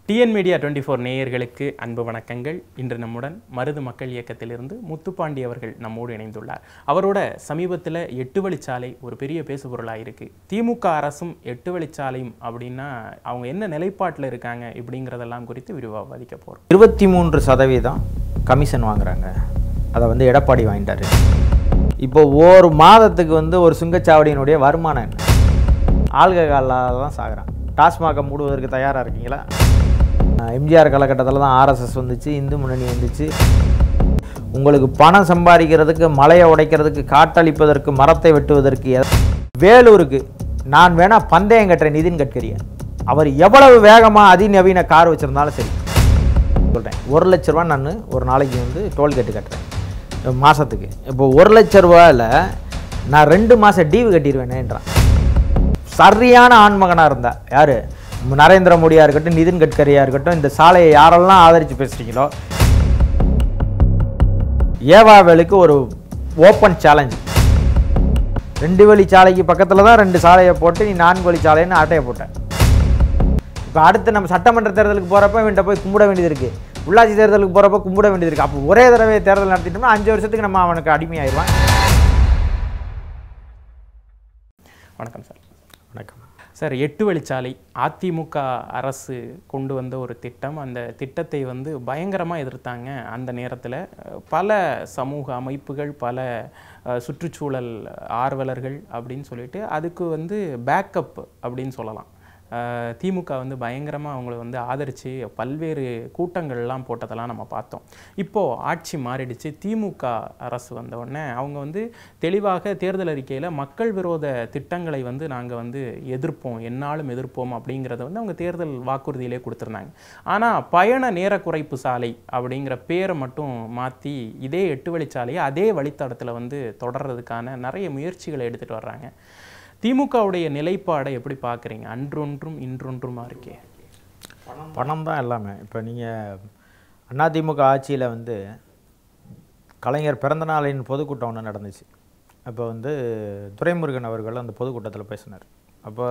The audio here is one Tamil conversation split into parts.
டிஎன் மீடியா டுவெண்ட்டி ஃபோர் நேயர்களுக்கு அன்பு வணக்கங்கள் இன்று நம்முடன் மருது மக்கள் இயக்கத்திலிருந்து முத்துப்பாண்டி அவர்கள் நம்மோடு இணைந்துள்ளார் அவரோட சமீபத்தில் எட்டு வழிச்சாலை ஒரு பெரிய பேசுபொருளாக இருக்கு திமுக அரசும் எட்டு வழிச்சாலையும் அப்படின்னா அவங்க என்ன நிலைப்பாட்டில் இருக்காங்க இப்படிங்கிறதெல்லாம் குறித்து விரிவாக விவாதிக்க போகிறோம் இருபத்தி மூன்று சதவீதம் கமிஷன் வாங்குறாங்க அதை வந்து எடப்பாடி வாங்கிட்டாரு இப்போ ஒரு மாதத்துக்கு வந்து ஒரு சுங்கச்சாவடியினுடைய வருமானம் என்ன ஆல்கஹாலால் தான் சாகுறான் டாஸ்மாகை மூடுவதற்கு தயாராக இருக்கீங்களா அஹ் எம்ஜிஆர் காலகட்டத்தில் தான் ஆர்எஸ்எஸ் வந்துச்சு இந்து முன்னணி வந்துச்சு உங்களுக்கு பணம் சம்பாதிக்கிறதுக்கு மலையை உடைக்கிறதுக்கு காட்டளிப்பதற்கு மரத்தை வெட்டுவதற்கு எத- வேலூருக்கு நான் வேணா பந்தயம் கட்டுறேன் நிதின் கட்கரியை அவர் எவ்வளவு வேகமாக அதிநவீன கார் வச்சுருந்தாலும் சரி சொல்கிறேன் ஒரு லட்ச ரூபா நான் ஒரு நாளைக்கு வந்து டோல்கேட்டு கட்டுறேன் மாதத்துக்கு இப்போ ஒரு லட்ச ரூபாயில் நான் ரெண்டு மாதம் டீவு கட்டிடுவேனேன்றான் சரியான ஆண்மகனாக இருந்தா யார் நரேந்திர மோடியாக இருக்கட்டும் நிதின் கட்கரியாக இருக்கட்டும் இந்த சாலையை யாரெல்லாம் ஆதரித்து பேசுகிறீங்களோ ஏவாவேலுக்கு ஒரு ஓப்பன் சேலஞ்ச் ரெண்டு வழி சாலைக்கு பக்கத்தில் தான் ரெண்டு சாலையை போட்டு நீ நான்கு வழி சாலைன்னு ஆட்டையை போட்டேன் இப்போ அடுத்து நம்ம சட்டமன்ற தேர்தலுக்கு போகிறப்ப இவன்கிட்ட போய் கும்பிட வேண்டியது இருக்குது உள்ளாட்சி தேர்தலுக்கு போகிறப்ப கும்பிட வேண்டியது இருக்குது அப்போ ஒரே தடவை தேர்தல் நடத்திட்டோம்னா அஞ்சு வருஷத்துக்கு நம்ம அவனுக்கு அடிமையாயிடுவான் வணக்கம் சார் வணக்கம் சார் எட்டு வழிச்சாலை அதிமுக அரசு கொண்டு வந்த ஒரு திட்டம் அந்த திட்டத்தை வந்து பயங்கரமாக எதிர்த்தாங்க அந்த நேரத்தில் பல சமூக அமைப்புகள் பல அஹ், சுற்றுச்சூழல் ஆர்வலர்கள் அப்படின்னு சொல்லிட்டு அதுக்கு வந்து பேக்கப் அப்படின்னு சொல்லலாம் அஹ், திமுக வந்து பயங்கரமாக அவங்கள வந்து ஆதரித்து பல்வேறு கூட்டங்கள்லாம் போட்டதெல்லாம் நம்ம பார்த்தோம் இப்போது ஆட்சி மாறிடுச்சு திமுக அரசு வந்த உடனே அவங்க வந்து தெளிவாக தேர்தல் அறிக்கையில் மக்கள் விரோத திட்டங்களை வந்து நாங்கள் வந்து எதிர்ப்போம் எந்நாளும் எதிர்ப்போம் அப்படிங்கிறத வந்து அவங்க தேர்தல் வாக்குறுதியிலே கொடுத்துருந்தாங்க ஆனால் பயண நேர குறைப்பு சாலை அப்படிங்கிற பேரை மட்டும் மாற்றி இதே எட்டு வழிச்சாலையை அதே வழித்தடத்தில் வந்து தொடர்றதுக்கான நிறைய முயற்சிகளை எடுத்துகிட்டு வர்றாங்க திமுகவுடைய நிலைப்பாடை எப்படி பார்க்குறீங்க அன்றொன்றும் இன்றொன்றுமா இருக்கே பணம் தான் எல்லாமே இப்போ நீங்கள் அதிமுக ஆட்சியில் வந்து கலைஞர் பிறந்தநாளின் பொதுக்கூட்டம் ஒன்று நடந்துச்சு அப்போ வந்து துரைமுருகன் அவர்கள் அந்த பொதுக்கூட்டத்தில் பேசினார் அப்போ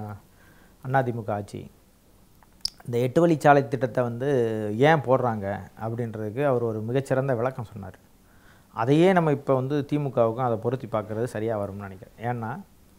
அதிமுக ஆட்சி இந்த எட்டு வழிச்சாலை திட்டத்தை வந்து ஏன் போடுறாங்க அப்படின்றதுக்கு அவர் ஒரு மிகச்சிறந்த விளக்கம் சொன்னார் அதையே நம்ம இப்போ வந்து திமுகவுக்கும் அதை பொருத்தி பார்க்குறது சரியாக வரும்னு நினைக்கிறேன் ஏன்னா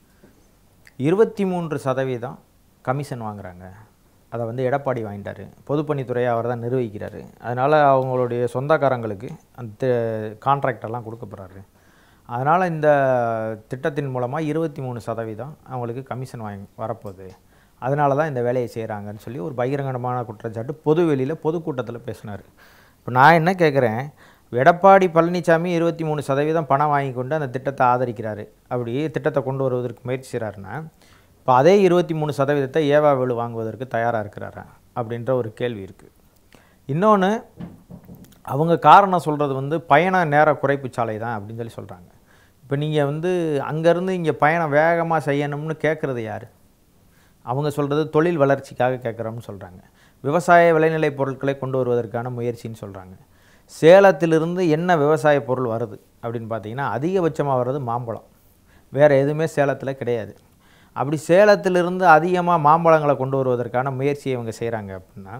இருபத்தி மூன்று சதவீதம் கமிஷன் வாங்குறாங்க அதை வந்து எடப்பாடி வாங்கிட்டாரு பொதுப்பணித்துறையை அவர் தான் நிர்வகிக்கிறாரு அதனால் அவங்களுடைய சொந்தக்காரங்களுக்கு அந்த கான்ட்ராக்ட் எல்லாம் கொடுக்க போகிறாரு அதனால் இந்த திட்டத்தின் மூலமாக இருபத்தி மூணு சதவீதம் அவங்களுக்கு கமிஷன் வாங்கி வரப்போகுது அதனால தான் இந்த வேலையை செய்கிறாங்கன்னு சொல்லி ஒரு பகிரங்கமான குற்றச்சாட்டு பொது வெளியில் பொதுக்கூட்டத்தில் பேசினார் இப்போ நான் என்ன கேட்குறேன் எடப்பாடி பழனிசாமி இருபத்தி மூணு சதவீதம் பணம் வாங்கி கொண்டு அந்த திட்டத்தை ஆதரிக்கிறாரு அப்படி திட்டத்தை கொண்டு வருவதற்கு முயற்சி செய்கிறாருன்னா இப்போ அதே இருபத்தி மூணு சதவீதத்தை ஏவா வேலு வாங்குவதற்கு தயாராக இருக்கிறாரா அப்படின்ற ஒரு கேள்வி இருக்குது இன்னொன்று அவங்க காரணம் சொல்கிறது வந்து பயண நேர குறைப்பு சாலை தான் அப்படின்னு சொல்லி சொல்கிறாங்க இப்போ நீங்கள் வந்து அங்கேருந்து இங்கே பயணம் வேகமாக செய்யணும்னு கேட்குறது யார் அவங்க சொல்கிறது தொழில் வளர்ச்சிக்காக கேட்குறோம்னு சொல்கிறாங்க விவசாய விளைநிலை பொருட்களை கொண்டு வருவதற்கான முயற்சின்னு சொல்கிறாங்க சேலத்திலிருந்து என்ன விவசாய பொருள் வருது அப்படின்னு பார்த்தீங்கன்னா அதிகபட்சமாக வர்றது மாம்பழம் வேறு எதுவுமே சேலத்தில் கிடையாது அப்படி சேலத்திலிருந்து அதிகமாக மாம்பழங்களை கொண்டு வருவதற்கான முயற்சியை இவங்க செய்கிறாங்க அப்படின்னா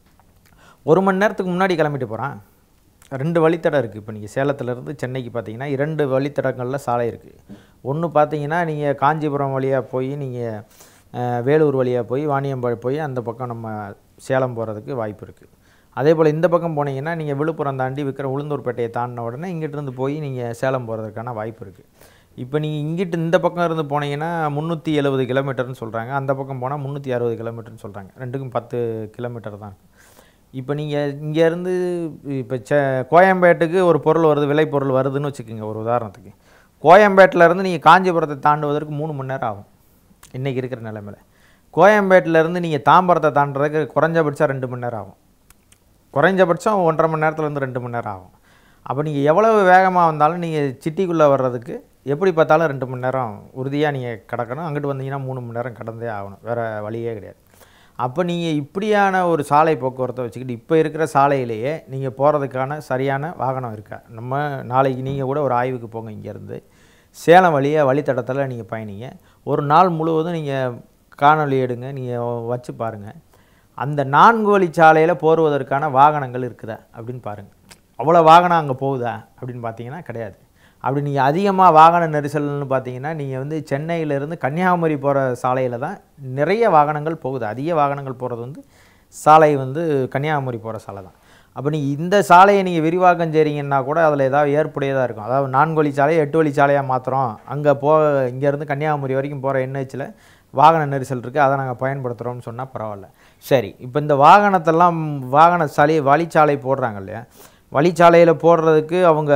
ஒரு மணி நேரத்துக்கு முன்னாடி கிளம்பிட்டு போகிறான் ரெண்டு வழித்தடம் இருக்குது இப்போ நீங்கள் சேலத்துலேருந்து சென்னைக்கு பார்த்தீங்கன்னா இரண்டு வழித்தடங்களில் சாலை இருக்குது ஒன்று பார்த்தீங்கன்னா நீங்கள் காஞ்சிபுரம் வழியாக போய் நீங்கள் வேலூர் வழியாக போய் வாணியம்பாடி போய் அந்த பக்கம் நம்ம சேலம் போகிறதுக்கு வாய்ப்பு இருக்குது அதே போல் இந்த பக்கம் போனீங்கன்னா நீங்கள் விழுப்புரம் தாண்டி விற்கிற உளுந்தூர்பேட்டையை தாண்டின உடனே இங்கிட்டு இருந்து போய் நீங்கள் சேலம் போகிறதுக்கான வாய்ப்பு இருக்குது இப்போ நீங்கள் இங்கிட்டு இந்த பக்கம் இருந்து போனீங்கன்னா முந்நூற்றி எழுபது கிலோமீட்டர்னு சொல்கிறாங்க அந்த பக்கம் போனால் முந்நூற்றி அறுபது கிலோமீட்டர்னு சொல்கிறாங்க ரெண்டுக்கும் பத்து கிலோமீட்டர் தான் இப்போ நீங்கள் இங்கேருந்து இப்போ செ கோயம்பேட்டுக்கு ஒரு பொருள் வருது விலை பொருள் வருதுன்னு வச்சுக்கோங்க ஒரு உதாரணத்துக்கு கோயம்பேட்டில் இருந்து நீங்கள் காஞ்சிபுரத்தை தாண்டுவதற்கு மூணு மணி நேரம் ஆகும் இன்றைக்கி இருக்கிற நிலைமையில் கோயம்பேட்டில் இருந்து நீங்கள் தாம்பரத்தை தாண்டுறதுக்கு குறைஞ்சபட்சம் ரெண்டு மணி நேரம் ஆகும் குறைஞ்சபட்சம் ஒன்றரை மணி நேரத்துலேருந்து ரெண்டு மணி நேரம் ஆகும் அப்போ நீங்கள் எவ்வளவு வேகமாக வந்தாலும் நீங்கள் சிட்டிக்குள்ளே வர்றதுக்கு எப்படி பார்த்தாலும் ரெண்டு மணி நேரம் உறுதியாக நீங்கள் கடக்கணும் அங்கிட்டு வந்தீங்கன்னா மூணு மணி நேரம் கடந்தே ஆகணும் வேறு வழியே கிடையாது அப்போ நீங்கள் இப்படியான ஒரு சாலை போக்குவரத்தை வச்சுக்கிட்டு இப்போ இருக்கிற சாலையிலேயே நீங்கள் போகிறதுக்கான சரியான வாகனம் இருக்கா நம்ம நாளைக்கு நீங்கள் கூட ஒரு ஆய்வுக்கு போங்க இங்கேருந்து சேலம் வழியாக வழித்தடத்தில் நீங்கள் பயணிங்க ஒரு நாள் முழுவதும் நீங்கள் காணொளி எடுங்க நீங்கள் வச்சு பாருங்கள் அந்த நான்கு வழிச்சாலையில் போருவதற்கான வாகனங்கள் இருக்குதா அப்படின்னு பாருங்கள் அவ்வளோ வாகனம் அங்கே போகுதா அப்படின்னு பார்த்தீங்கன்னா கிடையாது அப்படி நீங்கள் அதிகமாக வாகன நெரிசல்னு பார்த்தீங்கன்னா நீங்கள் வந்து சென்னையிலேருந்து கன்னியாகுமரி போகிற சாலையில் தான் நிறைய வாகனங்கள் போகுது அதிக வாகனங்கள் போகிறது வந்து சாலை வந்து கன்னியாகுமரி போகிற சாலை தான் அப்போ நீங்கள் இந்த சாலையை நீங்கள் விரிவாக்கம் செய்கிறீங்கன்னா கூட அதில் ஏதாவது ஏற்புடையதாக இருக்கும் அதாவது நான்கு வழி சாலையை எட்டு வழி சாலையாக மாற்றுறோம் அங்கே போ இங்கேருந்து கன்னியாகுமரி வரைக்கும் போகிற என்ஹெச்சில் வாகன நெரிசல் இருக்குது அதை நாங்கள் பயன்படுத்துகிறோம்னு சொன்னால் பரவாயில்ல சரி இப்போ இந்த வாகனத்தெல்லாம் வாகன சாலை வழிச்சாலை போடுறாங்க இல்லையா வழிச்சாலையில் போடுறதுக்கு அவங்க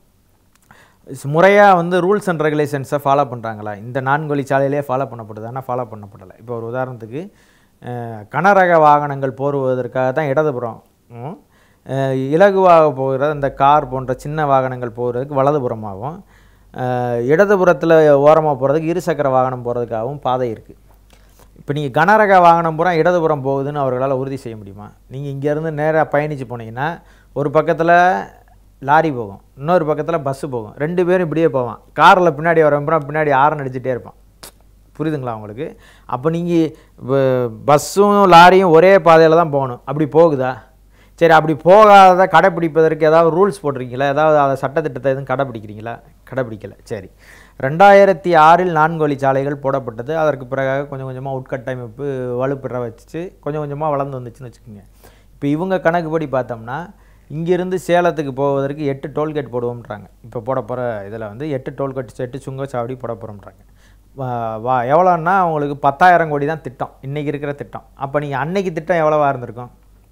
முறையாக வந்து ரூல்ஸ் அண்ட் ரெகுலேஷன்ஸை ஃபாலோ பண்ணுறாங்களா இந்த நான்கு வழிச்சாலையிலே ஃபாலோ பண்ணப்படுது ஆனால் ஃபாலோ பண்ணப்படலை இப்போ ஒரு உதாரணத்துக்கு அஹ், கனரக வாகனங்கள் போருவதற்காக தான் இடதுபுறம் ம், அஹ், இலகுவாக போகிற இந்த கார் போன்ற சின்ன வாகனங்கள் போகிறதுக்கு வலதுபுறமாகவும் அஹ், இடதுபுறத்தில் ஓரமாக போகிறதுக்கு இருசக்கர வாகனம் போகிறதுக்காகவும் பாதை இருக்குது இப்போ நீங்கள் கனரக வாகனம் பூரா இடதுபுறம் போகுதுன்னு அவர்களால் உறுதி செய்ய முடியுமா நீங்கள் இங்கேருந்து நேராக பயணித்து போனீங்கன்னா ஒரு பக்கத்தில் லாரி போகும் இன்னொரு பக்கத்தில் பஸ்ஸு போகும் ரெண்டு பேரும் இப்படியே போவான் காரில் பின்னாடி வரவன் பின்னாடி ஆரன் அடிச்சுட்டே இருப்பான் புரியுதுங்களா உங்களுக்கு அப்போ நீங்கள் பஸ்ஸும் லாரியும் ஒரே பாதையில் தான் போகணும் அப்படி போகுதா சரி அப்படி போகாத கடைப்பிடிப்பதற்கு ஏதாவது ரூல்ஸ் போட்டிருக்கீங்களா ஏதாவது அதை சட்டத்திட்டத்தை எதுவும் கடைப்பிடிக்கிறீங்களா கடைப்பிடிக்கலை சரி ரெண்டாயிரத்தி ஆறில் நான்கு வழி சாலைகள் போடப்பட்டது அதற்கு பிறகு கொஞ்சம் கொஞ்சமாக உட்கட்டமைப்பு வலுப்பெற வச்சு கொஞ்சம் கொஞ்சமாக வளர்ந்து வந்துச்சுன்னு வச்சுக்கோங்க இப்போ இவங்க கணக்குப்படி பார்த்தோம்னா இங்கேருந்து சேலத்துக்கு போவதற்கு எட்டு டோல்கேட் போடுவோம்ன்றாங்க இப்போ போட போகிற இதில் வந்து எட்டு டோல்கேட் எட்டு சுங்கச்சாவடி போட போகிறோம்ன்றாங்க வா வா எவ்வளோன்னா உங்களுக்கு பத்தாயிரம் கோடி தான் திட்டம் இன்றைக்கி இருக்கிற திட்டம் அப்போ நீங்கள் அன்னைக்கு திட்டம் எவ்வளோவா இருந்திருக்கும்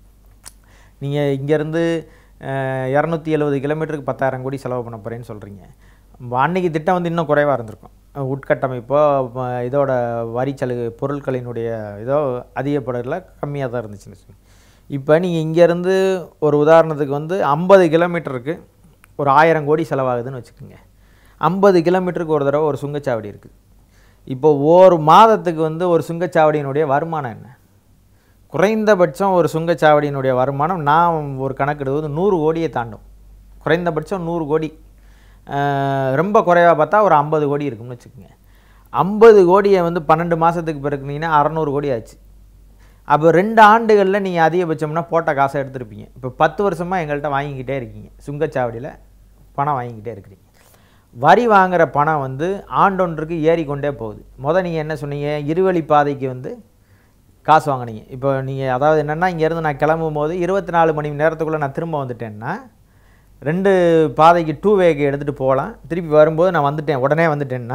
நீங்கள் இங்கேருந்து இரநூத்தி எழுபது கிலோமீட்டருக்கு பத்தாயிரம் கோடி செலவு பண்ண போகிறேன்னு சொல்கிறீங்க அன்னைக்கு திட்டம் வந்து இன்னும் குறைவாக இருந்திருக்கும் அஹ் உட்கட்டமைப்போ ம- இதோட வரி சலுகை பொருட்களினுடைய இதோ அதிகப்படல கம்மியாக தான் இருந்துச்சுன்னு வச்சுக்கோங்க இப்போ நீங்கள் இங்கேருந்து ஒரு உதாரணத்துக்கு வந்து ஐம்பது கிலோமீட்டருக்கு ஒரு ஆயிரம் கோடி செலவாகுதுன்னு வச்சுக்கோங்க ஐம்பது கிலோமீட்டருக்கு ஒரு தடவை ஒரு சுங்கச்சாவடி இருக்குது இப்போ ஒரு மாதத்துக்கு வந்து ஒரு சுங்கச்சாவடியினுடைய வருமானம் என்ன குறைந்தபட்சம் ஒரு சுங்கச்சாவடியினுடைய வருமானம் நான் ஒரு கணக்கிடுவது நூறு கோடியை தாண்டும் குறைந்தபட்சம் நூறு கோடி அஹ், ரொம்ப குறைவாக பார்த்தா ஒரு ஐம்பது கோடி இருக்கும்னு வச்சுக்கோங்க ஐம்பது கோடியை வந்து பன்னெண்டு மாதத்துக்கு பிறகுனீங்கன்னா அறநூறு கோடி ஆச்சு அப்போ ரெண்டு ஆண்டுகளில் நீங்கள் அதிகபட்சம்னா போட்ட காசை எடுத்திருப்பீங்க இப்போ பத்து வருஷமாக எங்கள்கிட்ட வாங்கிக்கிட்டே இருக்கீங்க சுங்கச்சாவடியில் பணம் வாங்கிக்கிட்டே இருக்கிறீங்க வரி வாங்குற பணம் வந்து ஆண்டொன்றுக்கு ஏறிக்கொண்டே போகுது முத நீங்கள் என்ன சொன்னீங்க இருவழி பாதைக்கு வந்து காசு வாங்குனீங்க இப்போ நீங்கள் அதாவது என்னென்னா இங்கேருந்து நான் கிளம்பும் போது இருபத்தி நாலு மணி நேரத்துக்குள்ளே நான் திரும்ப வந்துட்டேன்னா ரெண்டு பாதைக்கு டூ வேக்கு எடுத்துகிட்டு போகலாம் திருப்பி வரும்போது நான் வந்துட்டேன் உடனே வந்துட்டேன்னா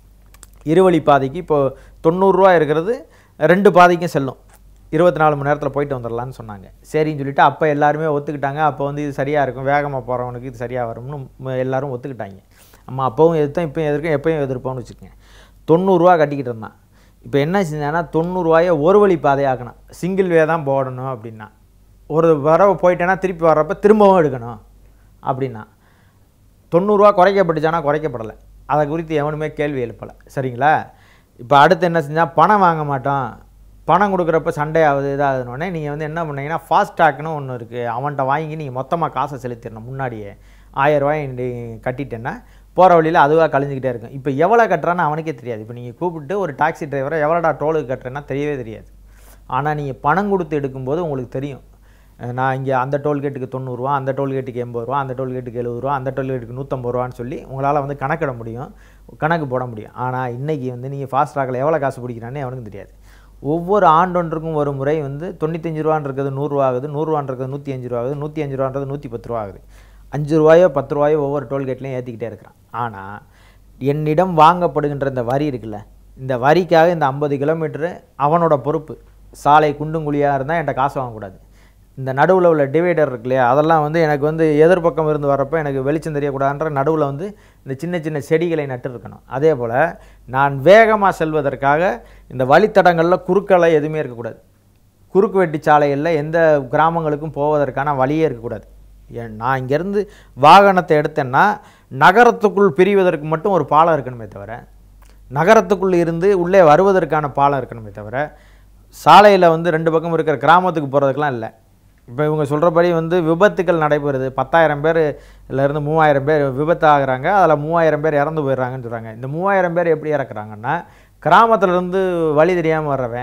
இருவழி பாதைக்கு இப்போது தொண்ணூறுரூவா இருக்கிறது ரெண்டு பாதைக்கும் செல்லும் இருபத்தி நாலு மணி நேரத்தில் போயிட்டு வந்துடலான்னு சொன்னாங்க சரின்னு சொல்லிட்டு அப்போ எல்லாருமே ஒத்துக்கிட்டாங்க அப்போ வந்து இது சரியாக இருக்கும் வேகமாக போகிறவனுக்கு இது சரியாக வரும்னு ம- எல்லாரும் ஒத்துக்கிட்டாங்க நம்ம அப்போவும் எதிர்த்தோம் இப்போயும் எதிர்க்கும் எப்பயும் எதிர்ப்போம்னு வச்சுக்கோங்க தொண்ணூறுரூவா கட்டிக்கிட்டு இருந்தான் இப்போ என்ன செஞ்சான்னா தொண்ணூறுரூவாயை ஒரு வழி பாதையாக்கணும் சிங்கிள் வே தான் போடணும் அப்படின்னா ஒரு வரவு போயிட்டேன்னா திருப்பி வர்றப்ப திரும்பவும் எடுக்கணும் அப்படின்னா தொண்ணூறுரூவா குறைக்கப்பட்டுச்சானா குறைக்கப்படலை அதை குறித்து எவனுமே கேள்வி எழுப்பலை சரிங்களா இப்போ அடுத்து என்ன செஞ்சால் பணம் வாங்க மாட்டோம் பணம் கொடுக்குறப்ப சண்டை ஆகுது இதாகுதுனோடனே நீங்கள் வந்து என்ன பண்ணீங்கன்னா ஃபாஸ்டாக்னு ஒன்று இருக்குது அவன்கிட்ட வாங்கி நீங்கள் மொத்தமாக காசை செலுத்திடணும் முன்னாடியே ஆயிரரூவாய் நீ கட்டிட்டேன்னா போகிற வழியில் அதுவாக கழிஞ்சிக்கிட்டே இருக்கும் இப்போ எவ்வளோ கட்டுறான்னு அவனுக்கே தெரியாது இப்போ நீங்கள் கூப்பிட்டு ஒரு டாக்ஸி டிரைவரை எவ்வளோடா டோலுக்கு கட்டுறேன்னா தெரியவே தெரியாது ஆனால் நீங்கள் பணம் கொடுத்து எடுக்கும்போது உங்களுக்கு தெரியும் அஹ் நான் இங்கே அந்த டோல்கேட்டுக்கு தொண்ணூறுரூவா அந்த டோல்கேட்டுக்கு எண்பது ரூபா அந்த டோல்கேட்டுக்கு எழுபது ரூபா அந்த டோல்கேட்டுக்கு நூற்றம்பது ரூபான்னு சொல்லி உங்களால் வந்து கணக்கிட முடியும் கணக்கு போட முடியும் ஆனால் இன்றைக்கி வந்து நீங்கள் ஃபாஸ்ட்ராகில் எவ்வளோ காசு பிடிக்கிறான்னு அவனுக்கு தெரியாது ஒவ்வொரு ஆண்டொன்றுக்கும் ஒரு முறை வந்து தொண்ணூத்தஞ்சு ரூபான்னு இருக்கிறது நூறுரூவா ஆகுது நூறுரூவான் இருக்கிறது நூற்றி அஞ்சு ரூபா ஆகுது நூற்றி அஞ்சு ரூபான்றது நூற்றி பத்து ரூபா ஆகுது அஞ்சு ரூபாயோ பத்து ரூபாயோ ஒவ்வொரு டோல்கேட்லையும் ஏற்றிக்கிட்டே இருக்கிறான் ஆனால் என்னிடம் வாங்கப்படுகின்ற இந்த வரி இருக்குல்ல இந்த வரிக்காக இந்த ஐம்பது கிலோமீட்டரு அவனோட பொறுப்பு சாலை குண்டும் குழியாக இருந்தால் என்கிட்ட காசு வாங்கக்கூடாது இந்த நடுவில் உள்ள டிவைடர் இருக்கு இல்லையா அதெல்லாம் வந்து எனக்கு வந்து எதிர்பக்கம் இருந்து வரப்போ எனக்கு வெளிச்சம் தெரியக்கூடாதுன்ற நடுவில் வந்து இந்த சின்ன சின்ன செடிகளை நட்டு இருக்கணும் அதே போல் நான் வேகமாக செல்வதற்காக இந்த வழித்தடங்களில் குறுக்களை எதுவுமே இருக்கக்கூடாது குறுக்கு வெட்டி சாலைகளில் எந்த கிராமங்களுக்கும் போவதற்கான வழியே இருக்கக்கூடாது ஏன் நான் இங்கேருந்து வாகனத்தை எடுத்தேன்னா நகரத்துக்குள் பிரிவதற்கு மட்டும் ஒரு பாலம் இருக்கணுமே தவிர நகரத்துக்குள் இருந்து உள்ளே வருவதற்கான பாலம் இருக்கணுமே தவிர சாலையில் வந்து ரெண்டு பக்கம் இருக்கிற கிராமத்துக்கு போகிறதுக்கெலாம் இல்லை இப்போ இவங்க சொல்கிறபடி வந்து விபத்துக்கள் நடைபெறுது பத்தாயிரம் பேர் இருந்து மூவாயிரம் பேர் விபத்து ஆகுறாங்க அதில் மூவாயிரம் பேர் இறந்து போயிடுறாங்கன்னு சொல்கிறாங்க இந்த மூவாயிரம் பேர் எப்படி இறக்குறாங்கன்னா கிராமத்துல இருந்து வழி தெரியாமல் வர்றவன்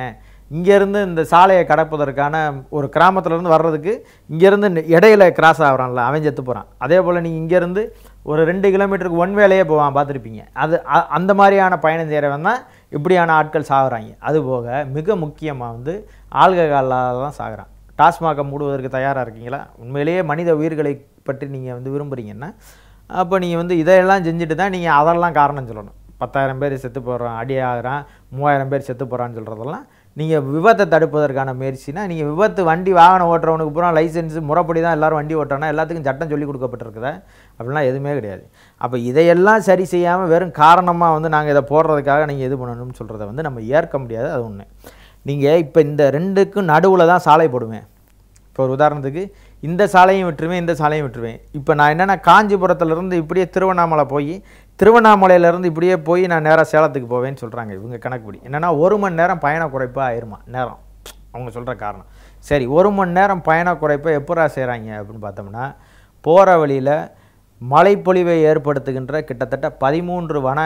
இங்கேருந்து இந்த சாலையை கடப்பதற்கான ஒரு கிராமத்துலேருந்து வர்றதுக்கு இங்கேருந்து இடையில கிராஸ் ஆகிறான்ல அவன் செத்து போகிறான் அதே போல் நீங்கள் இங்கேருந்து ஒரு ரெண்டு கிலோமீட்டருக்கு ஒன் வேலையே போவான் பார்த்துருப்பீங்க அது அ- அந்த மாதிரியான பயணம் செய்கிறவன் தான் இப்படியான ஆட்கள் சாகுறாங்க அதுபோக மிக முக்கியமாக வந்து ஆல்கஹாலால் தான் சாகுறான் டாஸ்மாகை மூடுவதற்கு தயாராக இருக்கீங்களா உண்மையிலேயே மனித உயிர்களை பற்றி நீங்கள் வந்து விரும்புகிறீங்கன்னா அப்போ நீங்கள் வந்து இதையெல்லாம் செஞ்சுட்டு தான் நீங்கள் அதெல்லாம் காரணம் சொல்லணும் பத்தாயிரம் பேர் செத்து போகிறான் அடி ஆகிறான் மூவாயிரம் பேர் செத்து போகிறான்னு சொல்கிறதெல்லாம் நீங்கள் விபத்தை தடுப்பதற்கான முயற்சினா நீங்கள் விபத்து வண்டி வாகனம் ஓட்டுறவனுக்கு பூரா லைசன்ஸ் முறைப்படி தான் எல்லாரும் வண்டி ஓட்டுறானா எல்லாத்துக்கும் சட்டம் சொல்லி கொடுக்கப்பட்டிருக்குதா அப்படிலாம் எதுவுமே கிடையாது அப்போ இதையெல்லாம் சரி செய்யாமல் வெறும் காரணமாக வந்து நாங்கள் இதை போடுறதுக்காக நீங்கள் இது பண்ணணும்னு சொல்கிறத வந்து நம்ம ஏற்க முடியாது அது ஒன்று நீங்கள் இப்போ இந்த ரெண்டுக்கும் நடுவில் தான் சாலை போடுவேன் இப்போ ஒரு உதாரணத்துக்கு இந்த சாலையும் விட்டுருவேன் இந்த சாலையும் விட்டுருவேன் இப்போ நான் என்னென்னா காஞ்சிபுரத்துலேருந்து இப்படியே திருவண்ணாமலை போய் திருவண்ணாமலையிலேருந்து இப்படியே போய் நான் நேராக சேலத்துக்கு போவேன்னு சொல்கிறாங்க இவங்க கணக்குப்படி என்னென்னா ஒரு மணி நேரம் பயண குறைப்பாக ஆயிருமா நேரம் அவங்க சொல்கிற காரணம் சரி ஒரு மணி நேரம் பயண குறைப்பை எப்படா செய்கிறாங்க அப்படின்னு பார்த்தோம்னா போகிற வழியில் மழைப்பொழிவை ஏற்படுத்துகின்ற கிட்டத்தட்ட பதிமூன்று வன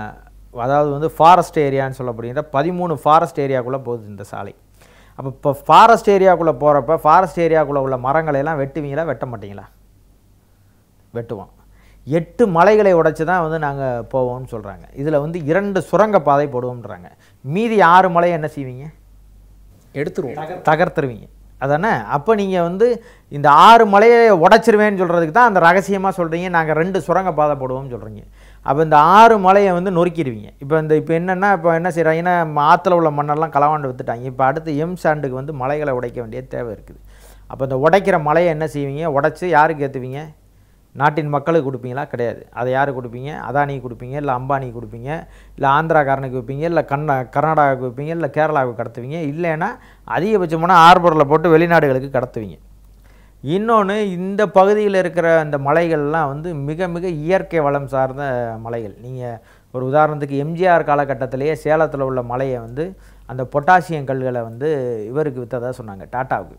அதாவது வந்து ஃபாரஸ்ட் ஏரியான்னு சொல்லப்படுகின்ற பதிமூணு ஃபாரஸ்ட் ஏரியாக்குள்ளே போகுது இந்த சாலை அப்போ இப்போ ஃபாரஸ்ட் ஏரியாக்குள்ளே போகிறப்ப ஃபாரஸ்ட் ஏரியாக்குள்ளே உள்ள மரங்களை எல்லாம் வெட்டுவீங்களா வெட்ட மாட்டீங்களா வெட்டுவோம் எட்டு மலைகளை உடைச்சு தான் வந்து நாங்கள் போவோம்னு சொல்கிறாங்க இதில் வந்து இரண்டு சுரங்க பாதை போடுவோம்ன்றாங்க மீதி ஆறு மலையை என்ன செய்வீங்க எடுத்துருவோம் தகர்த்துருவீங்க அதானே அப்போ நீங்கள் வந்து இந்த ஆறு மலையை உடைச்சிருவேன்னு சொல்கிறதுக்கு தான் அந்த ரகசியமாக சொல்கிறீங்க நாங்கள் ரெண்டு சுரங்க பாதை போடுவோம்னு சொல்கிறீங்க அப்போ இந்த ஆறு மலையை வந்து நொறுக்கிடுவீங்க இப்போ இந்த இப்போ என்னென்னா இப்போ என்ன செய்கிறாங்கன்னா ஆற்றுல உள்ள மண்ணெல்லாம் களவாண்டு வித்துட்டாங்க இப்போ அடுத்து எம் சாண்டுக்கு வந்து மலைகளை உடைக்க வேண்டிய தேவை இருக்குது அப்போ இந்த உடைக்கிற மலையை என்ன செய்வீங்க உடைச்சி யாருக்கு ஏற்றுவீங்க நாட்டின் மக்களுக்கு கொடுப்பீங்களா கிடையாது அதை யாருக்கு கொடுப்பீங்க அதானிக்கு கொடுப்பீங்க இல்லை அம்பானிக்கு கொடுப்பீங்க இல்லை ஆந்திராக்காரனுக்கு வைப்பீங்க இல்லை கண்ண கர்நாடகாவுக்கு வைப்பீங்க இல்லை கேரளாவுக்கு கடத்துவீங்க இல்லைன்னா அதிகபட்சமான ஆர்பரில் போட்டு வெளிநாடுகளுக்கு கடத்துவீங்க இன்னொன்று இந்த பகுதியில் இருக்கிற அந்த மலைகள்லாம் வந்து மிக மிக இயற்கை வளம் சார்ந்த மலைகள் நீங்கள் ஒரு உதாரணத்துக்கு எம்ஜிஆர் காலகட்டத்திலேயே சேலத்தில் உள்ள மலையை வந்து அந்த பொட்டாசியம் கல்களை வந்து இவருக்கு விற்றதா சொன்னாங்க டாட்டாவுக்கு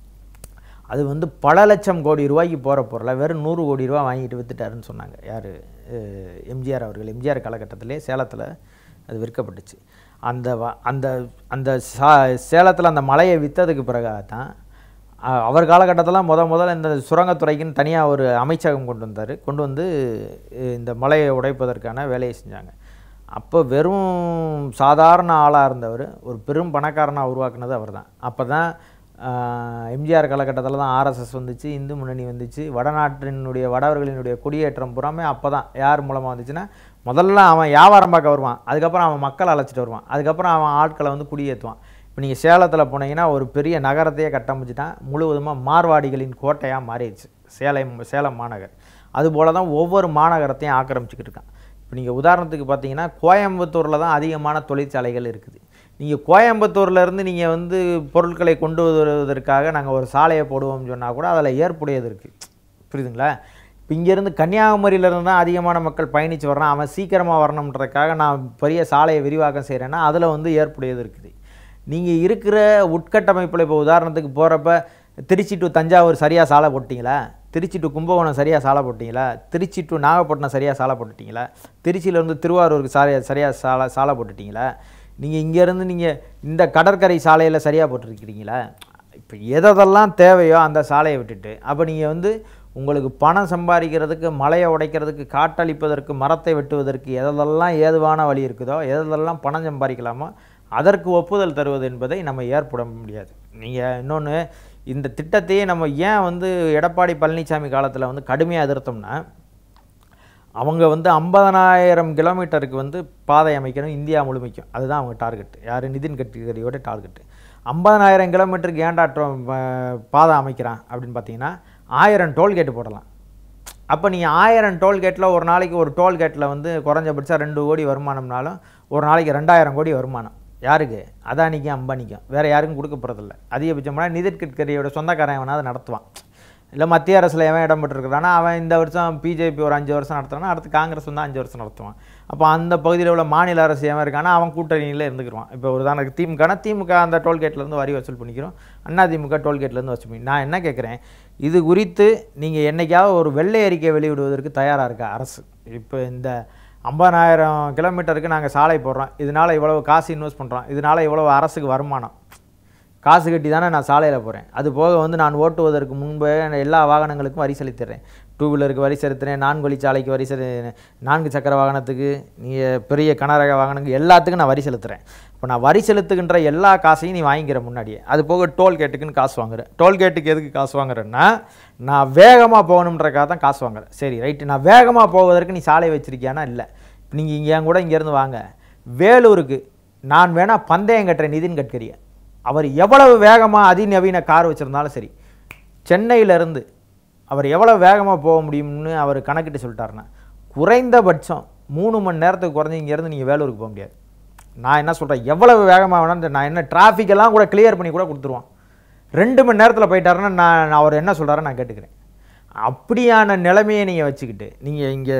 அது வந்து பல லட்சம் கோடி ரூபாய்க்கு போகிற பொருளை வெறும் நூறு கோடி ரூபா வாங்கிட்டு வித்துட்டாருன்னு சொன்னாங்க யார் எம்ஜிஆர் அவர்கள் எம்ஜிஆர் காலகட்டத்திலே சேலத்தில் அது விற்கப்பட்டுச்சு அந்த வ- அந்த அந்த சா சேலத்தில் அந்த மலையை விற்றதுக்கு பிறகாக தான் அ- அவர் காலகட்டத்தில் முத முதல்ல இந்த சுரங்கத்துறைக்குன்னு தனியாக ஒரு அமைச்சகம் கொண்டு வந்தார் கொண்டு வந்து அஹ், இந்த மலையை உடைப்பதற்கான வேலையை செஞ்சாங்க அப்போ வெறும் சாதாரண ஆளாக இருந்தவர் ஒரு பெரும் பணக்காரனாக உருவாக்குனது அவர் தான் அப்போ தான் எம்ஜிஆர் காலகட்டத்தில் தான் ஆர்எஸ்எஸ் வந்துச்சு இந்து முன்னணி வந்துச்சு வடநாட்டினுடைய வடவர்களினுடைய குடியேற்றம் புறாமே அப்போ தான் யார் மூலமாக வந்துச்சுன்னா முதல்ல அவன் வியாபாரம் பார்க்க வருவான் அதுக்கப்புறம் அவன் மக்களை அழைச்சிட்டு வருவான் அதுக்கப்புறம் அவன் ஆட்களை வந்து குடியேற்றுவான் இப்போ நீங்கள் சேலத்தில் போனீங்கன்னா ஒரு பெரிய நகரத்தையே கட்டமைச்சிட்டான் முழுவதுமாக மார்வாடிகளின் கோட்டையாக மாறிடுச்சு சேலம் சேலம் மாநகர் அதுபோல தான் ஒவ்வொரு மாநகரத்தையும் ஆக்கிரமிச்சுக்கிட்டு இருக்கான் இப்போ நீங்கள் உதாரணத்துக்கு பார்த்தீங்கன்னா கோயம்புத்தூரில் தான் அதிகமான தொழிற்சாலைகள் இருக்குது நீங்கள் கோயம்புத்தூர்ல இருந்து நீங்கள் வந்து பொருட்களை கொண்டு வருவதற்காக நாங்கள் ஒரு சாலையை போடுவோம்னு சொன்னால் கூட அதில் ஏற்புடையது இருக்குது புரியுதுங்களா இப்போ இங்கேருந்து கன்னியாகுமரியிலேருந்து தான் அதிகமான மக்கள் பயணித்து வர்றான் அவன் சீக்கிரமாக வரணுன்றதுக்காக நான் பெரிய சாலையை விரிவாக்கம் செய்கிறேன்னா அதில் வந்து ஏற்புடையது இருக்குது நீங்கள் இருக்கிற உட்கட்டமைப்பில் இப்போ உதாரணத்துக்கு போகிறப்ப திருச்சி டு தஞ்சாவூர் சரியாக சாலை போட்டிங்களா திருச்சி டு கும்பகோணம் சரியாக சாலை போட்டிங்களா திருச்சி டு நாகப்பட்டினம் சரியாக சாலை போட்டுட்டீங்களா திருச்சியிலேருந்து திருவாரூருக்கு சாலையா சரியாக சாலை சாலை போட்டுட்டீங்களா நீங்கள் இங்கேருந்து நீங்கள் இந்த கடற்கரை சாலையில் சரியாக போட்டிருக்கிறீங்களா இப்போ எதெல்லாம் தேவையோ அந்த சாலையை விட்டுட்டு அப்போ நீங்கள் வந்து உங்களுக்கு பணம் சம்பாதிக்கிறதுக்கு மலையை உடைக்கிறதுக்கு காட்டளிப்பதற்கு மரத்தை வெட்டுவதற்கு எதெல்லாம் ஏதுவான வழி இருக்குதோ எதெல்லாம் பணம் சம்பாதிக்கலாமோ அதற்கு ஒப்புதல் தருவது என்பதை நம்ம ஏற்பட முடியாது நீங்கள் இன்னொன்று இந்த திட்டத்தையே நம்ம ஏன் வந்து எடப்பாடி பழனிசாமி காலத்தில் வந்து கடுமையாக எதிர்த்தோம்னா அவங்க வந்து ஐம்பதனாயிரம் கிலோமீட்டருக்கு வந்து பாதை அமைக்கணும் இந்தியா முழுமைக்கும் அதுதான் அவங்க டார்கெட் யார் நிதின் கட்கரியோட டார்கெட் ஐம்பதனாயிரம் கிலோமீட்டருக்கு ஏன்டா ட்ரோ- ப- பாதை அமைக்கிறான் அப்படின்னு பார்த்தீங்கன்னா ஆயிரம் டோல்கேட்டு போடலாம் அப்போ நீங்கள் ஆயிரம் டோல்கேட்டில் ஒரு நாளைக்கு ஒரு டோல்கேட்டில் வந்து குறைஞ்சபட்சம் ரெண்டு கோடி வருமானம்னாலும் ஒரு நாளைக்கு ரெண்டாயிரம் கோடி வருமானம் யாருக்கு அதானிக்கும் அம்பானிக்கும் வேறு யாருக்கும் கொடுக்க போகிறதில்ல அதிகபட்சமான நிதின் கட்கரியோட சொந்தக்காரன் எவனாவது நடத்துவான் இல்லை மத்திய அரசில் எவன் இடம் பெற்றிருக்கிறானா அவன் இந்த வருஷம் பிஜேபி ஒரு அஞ்சு வருஷம் நடத்துறானா அடுத்து காங்கிரஸ் வந்து அஞ்சு வருஷம் நடத்துவான் அப்போ அந்த பகுதியில் உள்ள மாநில அரசு எவன் இருக்கானா அவன் கூட்டணியில் இருந்துக்கிருவான் இப்போ ஒரு உதாரணத்துக்கு திமுகனா திமுக அந்த டோல்கேட்லேருந்து வரி வசூல் பண்ணிக்கிறோம் அண்ணா திமுக டோல்கேட்லேருந்து வசூல் பண்ணி நான் என்ன கேட்குறேன் இது குறித்து நீங்கள் என்னைக்காவது ஒரு வெள்ளை அறிக்கை வெளியிடுவதற்கு தயாராக இருக்கா அரசு இப்போ இந்த ஐம்பதாயிரம் கிலோமீட்டருக்கு நாங்கள் சாலை போடுறோம் இதனால் இவ்வளவு காசு இன்வெஸ்ட் பண்ணுறோம் இதனால் இவ்வளவு அரசுக்கு வருமானம் காசு கட்டி தானே நான் சாலையில் போகிறேன் அது போக வந்து நான் ஓட்டுவதற்கு முன்பே நான் எல்லா வாகனங்களுக்கும் வரி செலுத்திடுறேன் டூ வீலருக்கு வரி செலுத்துறேன் நான்கு வழிச்சாலைக்கு வரி செலு நான்கு சக்கர வாகனத்துக்கு நீங்கள் பெரிய கனரக வாகனங்கள் எல்லாத்துக்கும் நான் வரி செலுத்துகிறேன் இப்போ நான் வரி செலுத்துகின்ற எல்லா காசையும் நீ வாங்கிக்கிற முன்னாடியே அது போக டோல்கேட்டுக்குன்னு காசு வாங்குறேன் டோல்கேட்டுக்கு எதுக்கு காசு வாங்குறேன்னா நான் வேகமாக போகணுன்றக்காக தான் காசு வாங்குறேன் சரி ரைட்டு நான் வேகமாக போவதற்கு நீ சாலை வச்சிருக்கியானா இல்லை இப்போ நீங்கள் இங்கே என் கூட இங்கேருந்து வாங்க வேலூருக்கு நான் வேணால் பந்தயம் கட்டுறேன் நிதின் கட்கரியை அவர் எவ்வளவு வேகமாக அதிநவீன கார் வச்சுருந்தாலும் சரி சென்னையிலேருந்து அவர் எவ்வளவு வேகமாக போக முடியும்னு அவர் கணக்கிட்டு சொல்லிட்டாருன்னா குறைந்தபட்சம் மூணு மணி நேரத்துக்கு குறைஞ்சி இங்கேருந்து நீங்கள் வேலூருக்கு போக முடியாது நான் என்ன சொல்கிறேன் எவ்வளவு வேகமாக வேணாலும் நான் என்ன traffic எல்லாம் கூட கிளியர் பண்ணி கூட கொடுத்துருவான் ரெண்டு மணி நேரத்தில் போயிட்டாருன்னா நான் நான் அவர் என்ன சொல்கிறாரோ நான் கேட்டுக்கிறேன் அப்படியான நிலைமையை நீங்கள் வச்சுக்கிட்டு நீங்கள் இங்கே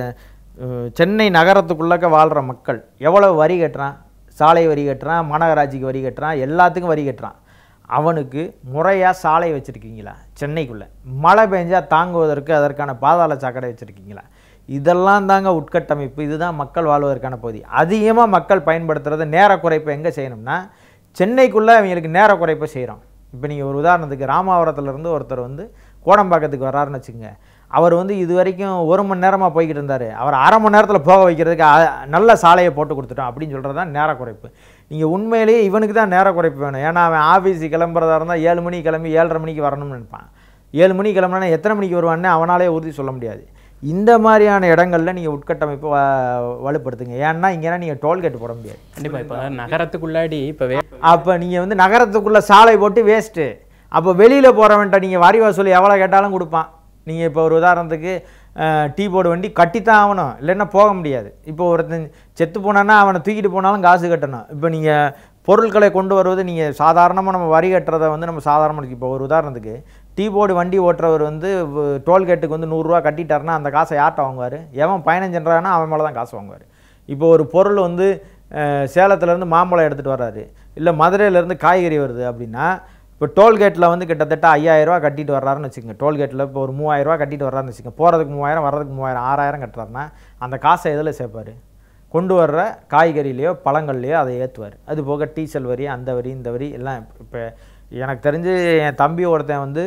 சென்னை நகரத்துக்குள்ளக்க வாழ்கிற மக்கள் எவ்வளவு வரி கட்டுறான் சாலை வரி கட்டுறான் மாநகராட்சிக்கு வரி கட்டுறான் எல்லாத்துக்கும் வரி கட்டுறான் அவனுக்கு முறையாக சாலை வச்சுருக்கீங்களா சென்னைக்குள்ளே மழை பெஞ்சா தாங்குவதற்கு அதற்கான பாதாள சாக்கடை வச்சுருக்கீங்களா இதெல்லாம் தாங்க உட்கட்டமைப்பு இதுதான் மக்கள் வாழ்வதற்கான பகுதி அதிகமாக மக்கள் பயன்படுத்துறது நேர குறைப்பு எங்கே செய்யணும்னா சென்னைக்குள்ளே அவங்களுக்கு நேர குறைப்பை செய்கிறோம் இப்போ நீங்கள் ஒரு உதாரணத்துக்கு ராமாவரத்துல இருந்து ஒருத்தர் வந்து கோடம்பாக்கத்துக்கு வர்றாருன்னு வச்சுக்கோங்க அவர் வந்து இது வரைக்கும் ஒரு மணி நேரமாக போய்கிட்டு இருந்தார் அவர் அரை மணி நேரத்தில் போக வைக்கிறதுக்கு அ- நல்ல சாலையை போட்டு கொடுத்துட்டோம் அப்படின்னு சொல்கிறது தான் நேர குறைப்பு நீங்கள் உண்மையிலேயே இவனுக்கு தான் நேர குறைப்பு வேணும் ஏன்னா அவன் ஆஃபீஸுக்கு கிளம்புறதா இருந்தால் ஏழு மணிக்கு கிளம்பி ஏழரை மணிக்கு வரணும்னு நினைப்பான் ஏழு மணிக்கு கிளம்புனா எத்தனை மணிக்கு வருவான்னு அவனாலே உறுதி சொல்ல முடியாது இந்த மாதிரியான இடங்கள்ல நீங்கள் உட்கட்டமைப்பு வ வலுப்படுத்துங்க ஏன்னா இங்கேனா நீங்கள் டோல்கேட் போட முடியாது கண்டிப்பா இப்போ நகரத்துக்குள்ளாடி இப்போ வே அப்போ நீங்கள் வந்து நகரத்துக்குள்ளே சாலை போட்டு வேஸ்ட்டு அப்போ வெளியில் போகிறவன்ட்ட நீங்கள் வரி வசூல் எவ்வளோ கேட்டாலும் கொடுப்பான் நீங்கள் இப்போ ஒரு உதாரணத்துக்கு அஹ், டீ போர்டு வண்டி கட்டித்தான் ஆகணும் இல்லைன்னா போக முடியாது இப்போ ஒருத்தன் செத்து போனான்னா அவனை தூக்கிட்டு போனாலும் காசு கட்டணும் இப்போ நீங்கள் பொருட்களை கொண்டு வருவது நீங்கள் சாதாரணமாக நம்ம வரி கட்டுறதை வந்து நம்ம சாதாரணமாக இப்போ ஒரு உதாரணத்துக்கு டீ போர்டு வண்டி ஓட்டுறவர் வந்து டோல்கேட்டுக்கு வந்து நூறுரூவா கட்டிட்டாருன்னா அந்த காசை யார்கிட்ட வாங்குவார் எவன் பயணம் சென்றானா அவன் மேலே தான் காசு வாங்குவார் இப்போ ஒரு பொருள் வந்து அஹ், சேலத்துலேருந்து மாம்பழம் எடுத்துகிட்டு வர்றாரு இல்லை மதுரையிலேருந்து காய்கறி வருது அப்படின்னா இப்போ டோல்கேட்டில் வந்து கிட்டத்தட்ட ஐயாயிரரூவா கட்டிட்டு வர்றாருன்னு வச்சுக்கோங்க டோல்கேட்டில் இப்போ ஒரு மூவாயிரரூவா கட்டிட்டு வர்றாருன்னு வச்சுக்கோங்க போகிறதுக்கு மூவாயிரம் வர்றதுக்கு மூவாயிரம் ஆறாயிரம் கட்டுறாருன்னா அந்த காசை எதில் சேர்ப்பார் கொண்டு வர்ற காய்கறிலையோ பழங்கள்லையோ அதை ஏற்றுவார் அது போக டீசல் வரி அந்த வரி இந்த வரி எல்லாம் இப்போ எனக்கு தெரிஞ்சு என் தம்பி ஒருத்தன் வந்து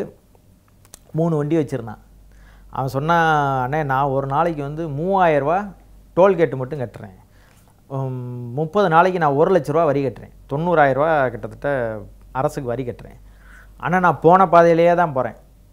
மூணு வண்டி வச்சுருந்தான் அவன் சொன்னான் அண்ணே நான் ஒரு நாளைக்கு வந்து மூவாயிரரூவா டோல்கேட்டு மட்டும் கட்டுறேன் உம், முப்பது நாளைக்கு நான் ஒரு லட்ச ரூபா வரி கட்டுறேன் தொண்ணூறாயிரரூவா கிட்டத்தட்ட அரசுக்கு வரி கட்டுறேன் ஆனால் நான் போன பாதையிலேயே தான் போகிறேன்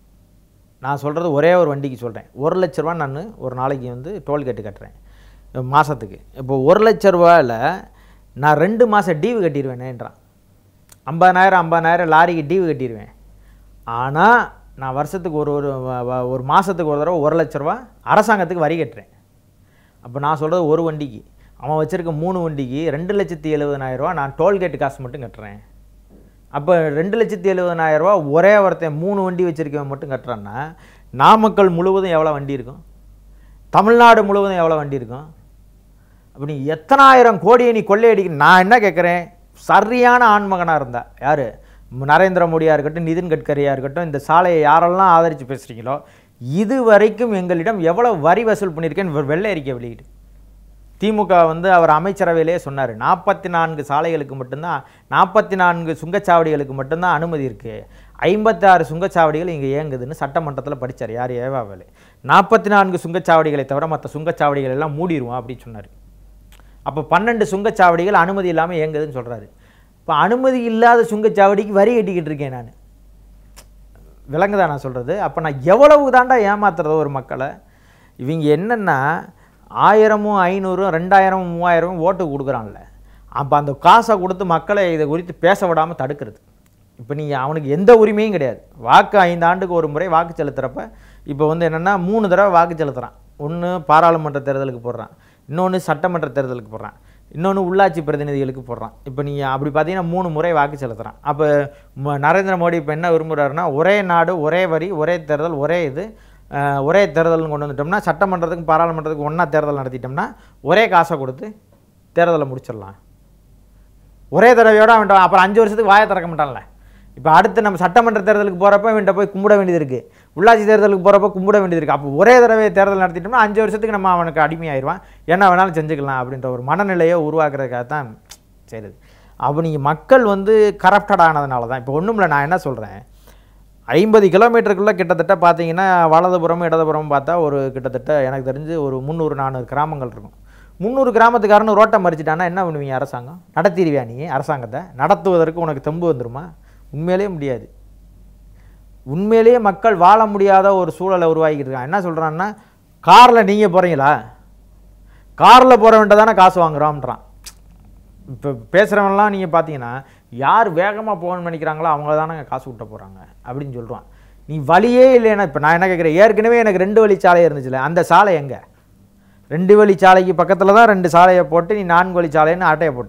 நான் சொல்கிறது ஒரே ஒரு வண்டிக்கு சொல்கிறேன் ஒரு லட்ச ரூபா நான் ஒரு நாளைக்கு வந்து டோல்கேட்டு கட்டுறேன் மாதத்துக்கு இப்போ ஒரு லட்ச ரூபாயில் நான் ரெண்டு மாதம் டீவு கட்டிடுவேனேன்றான் ஐம்பதாயிரம் ஐம்பதாயிரம் லாரிக்கு டீவு கட்டிடுவேன் ஆனால் நான் வருஷத்துக்கு ஒரு ஒரு வ- வ- ஒரு மாதத்துக்கு ஒரு தடவை ஒரு லட்ச ரூபா அரசாங்கத்துக்கு வரி கட்டுறேன் அப்போ நான் சொல்கிறது ஒரு வண்டிக்கு அவன் வச்சிருக்க மூணு வண்டிக்கு ரெண்டு லட்சத்தி எழுபதனாயிரம் ரூபா நான் டோல்கேட் காசு மட்டும் கட்டுறேன் அப்போ ரெண்டு லட்சத்தி எழுபதனாயிரம் ரூபா ஒரே ஒருத்தன் மூணு வண்டி வச்சிருக்கவன் மட்டும் கட்டுறான்னா நாமக்கல் முழுவதும் எவ்வளோ வண்டி இருக்கும் தமிழ்நாடு முழுவதும் எவ்வளோ வண்டி இருக்கும் அப்படி எத்தனாயிரம் கோடியை நீ கொள்ளையடிக்க நான் என்ன கேட்குறேன் சரியான ஆண்மகனாக இருந்தா யார் நரேந்திர மோடியாக இருக்கட்டும் நிதின் கட்கரியாக இருக்கட்டும் இந்த சாலையை யாரெல்லாம் ஆதரித்து பேசுகிறீங்களோ இது வரைக்கும் எங்களிடம் எவ்வளோ வரி வசூல் பண்ணியிருக்கேன்னு ஒரு வெள்ளை அறிக்கை வெளியிடு திமுக வந்து அவர் அமைச்சரவையிலே சொன்னார் நாற்பத்தி நான்கு சாலைகளுக்கு மட்டும்தான் நாற்பத்தி நான்கு சுங்கச்சாவடிகளுக்கு மட்டும்தான் அனுமதி இருக்குது ஐம்பத்தாறு சுங்கச்சாவடிகள் இங்கே இயங்குதுன்னு சட்டமன்றத்தில் படிச்சார் யார் ஏவாவேலு நாற்பத்தி நான்கு சுங்கச்சாவடிகளை தவிர மற்ற சுங்கச்சாவடிகள் எல்லாம் மூடிடுவோம் அப்படின்னு சொன்னார் அப்போ பன்னெண்டு சுங்கச்சாவடிகள் அனுமதி இல்லாமல் இயங்குதுன்னு சொல்கிறாரு இப்போ அனுமதி இல்லாத சுங்கச்சாவடிக்கு வரி கட்டிக்கிட்டு இருக்கேன் நான் விலங்குதா நான் சொல்கிறது அப்போ நான் எவ்வளவு தாண்டா ஏமாத்துறது ஒரு மக்களை இவங்க என்னென்னா ஆயிரமும் ஐநூறும் ரெண்டாயிரமும் மூவாயிரமும் ஓட்டு கொடுக்குறான்ல அப்போ அந்த காசை கொடுத்து மக்களை இதை குறித்து பேச விடாமல் தடுக்கிறது இப்போ நீங்கள் அவனுக்கு எந்த உரிமையும் கிடையாது வாக்கு ஐந்து ஆண்டுக்கு ஒரு முறை வாக்கு செலுத்துகிறப்ப இப்போ வந்து என்னென்னா மூணு தடவை வாக்கு செலுத்துகிறான் ஒன்று பாராளுமன்ற தேர்தலுக்கு போடுறான் இன்னொன்று சட்டமன்ற தேர்தலுக்கு போடுறான் இன்னொன்று உள்ளாட்சி பிரதிநிதிகளுக்கு போடுறான் இப்போ நீங்கள் அப்படி பார்த்தீங்கன்னா மூணு முறை வாக்கு செலுத்துகிறான் அப்போ ம- நரேந்திர மோடி இப்போ என்ன விரும்புகிறாருன்னா ஒரே நாடு ஒரே வரி ஒரே தேர்தல் ஒரே இது அஹ், ஒரே தேர்தல்னு கொண்டு வந்துட்டோம்னா சட்டமன்றத்துக்கும் பாராளுமன்றத்துக்கும் ஒன்றா தேர்தல் நடத்திட்டோம்னா ஒரே காசை கொடுத்து தேர்தலை முடிச்சிடலாம் ஒரே தடவையோட அவன்கிட்ட அப்புறம் அஞ்சு வருஷத்துக்கு வாயை திறக்க மாட்டான்ல இப்போ அடுத்து நம்ம சட்டமன்ற தேர்தலுக்கு போகிறப்ப இவன்கிட்ட போய் கும்பிட வேண்டியது இருக்குது உள்ளாட்சி தேர்தலுக்கு போகிறப்ப கும்பிட வேண்டியது இருக்குது அப்போ ஒரே தடவை தேர்தல் நடத்திட்டோம்னா அஞ்சு வருஷத்துக்கு நம்ம அவனுக்கு அடிமையாயிருவான் என்ன வேணாலும் செஞ்சுக்கலாம் அப்படின்ற ஒரு மனநிலையை உருவாக்குறதுக்காக தான் செய்யுது அப்போ நீங்கள் மக்கள் வந்து கரப்டட் ஆனதுனால தான் இப்போ ஒன்றும் இல்லை நான் என்ன சொல்கிறேன் ஐம்பது கிலோமீட்டருக்குள்ளே கிட்டத்தட்ட பார்த்தீங்கன்னா வலதுபுறமும் இடதுபுறமும் பார்த்தா ஒரு கிட்டத்தட்ட எனக்கு தெரிஞ்சு ஒரு முந்நூறு நானூறு கிராமங்கள் இருக்கும் முந்நூறு கிராமத்துக்காரனு ரோட்டை மறிச்சிட்டானா என்ன பண்ணுவீங்க அரசாங்கம் நடத்திடுவியா நீ அரசாங்கத்தை நடத்துவதற்கு உனக்கு தெம்பு வந்துருமா உண்மையிலேயே முடியாது உண்மையிலேயே மக்கள் வாழ முடியாத ஒரு சூழலை உருவாக்கிட்டு இருக்கான் என்ன சொல்கிறான்னா காரில் நீங்கள் போகிறீங்களா காரில் போகிறவன்ட்ட தானே காசு வாங்குறோம்ன்றான் இப்போ பேசுகிறவன்லாம் நீங்கள் பார்த்தீங்கன்னா யார் வேகமாக போகணும்னு நினைக்கிறாங்களோ அவங்க தானே காசு விட்ட போகிறாங்க அப்படின்னு சொல்கிறான் நீ வழியே இல்லைன்னா இப்போ நான் என்ன கேட்குறேன் ஏற்கனவே எனக்கு ரெண்டு வழி சாலை இருந்துச்சுல அந்த சாலை எங்கே ரெண்டு வழி சாலைக்கு பக்கத்தில் தான் ரெண்டு சாலையை போட்டு நீ நான்கு வழி சாலைன்னு ஆட்டையை போட்ட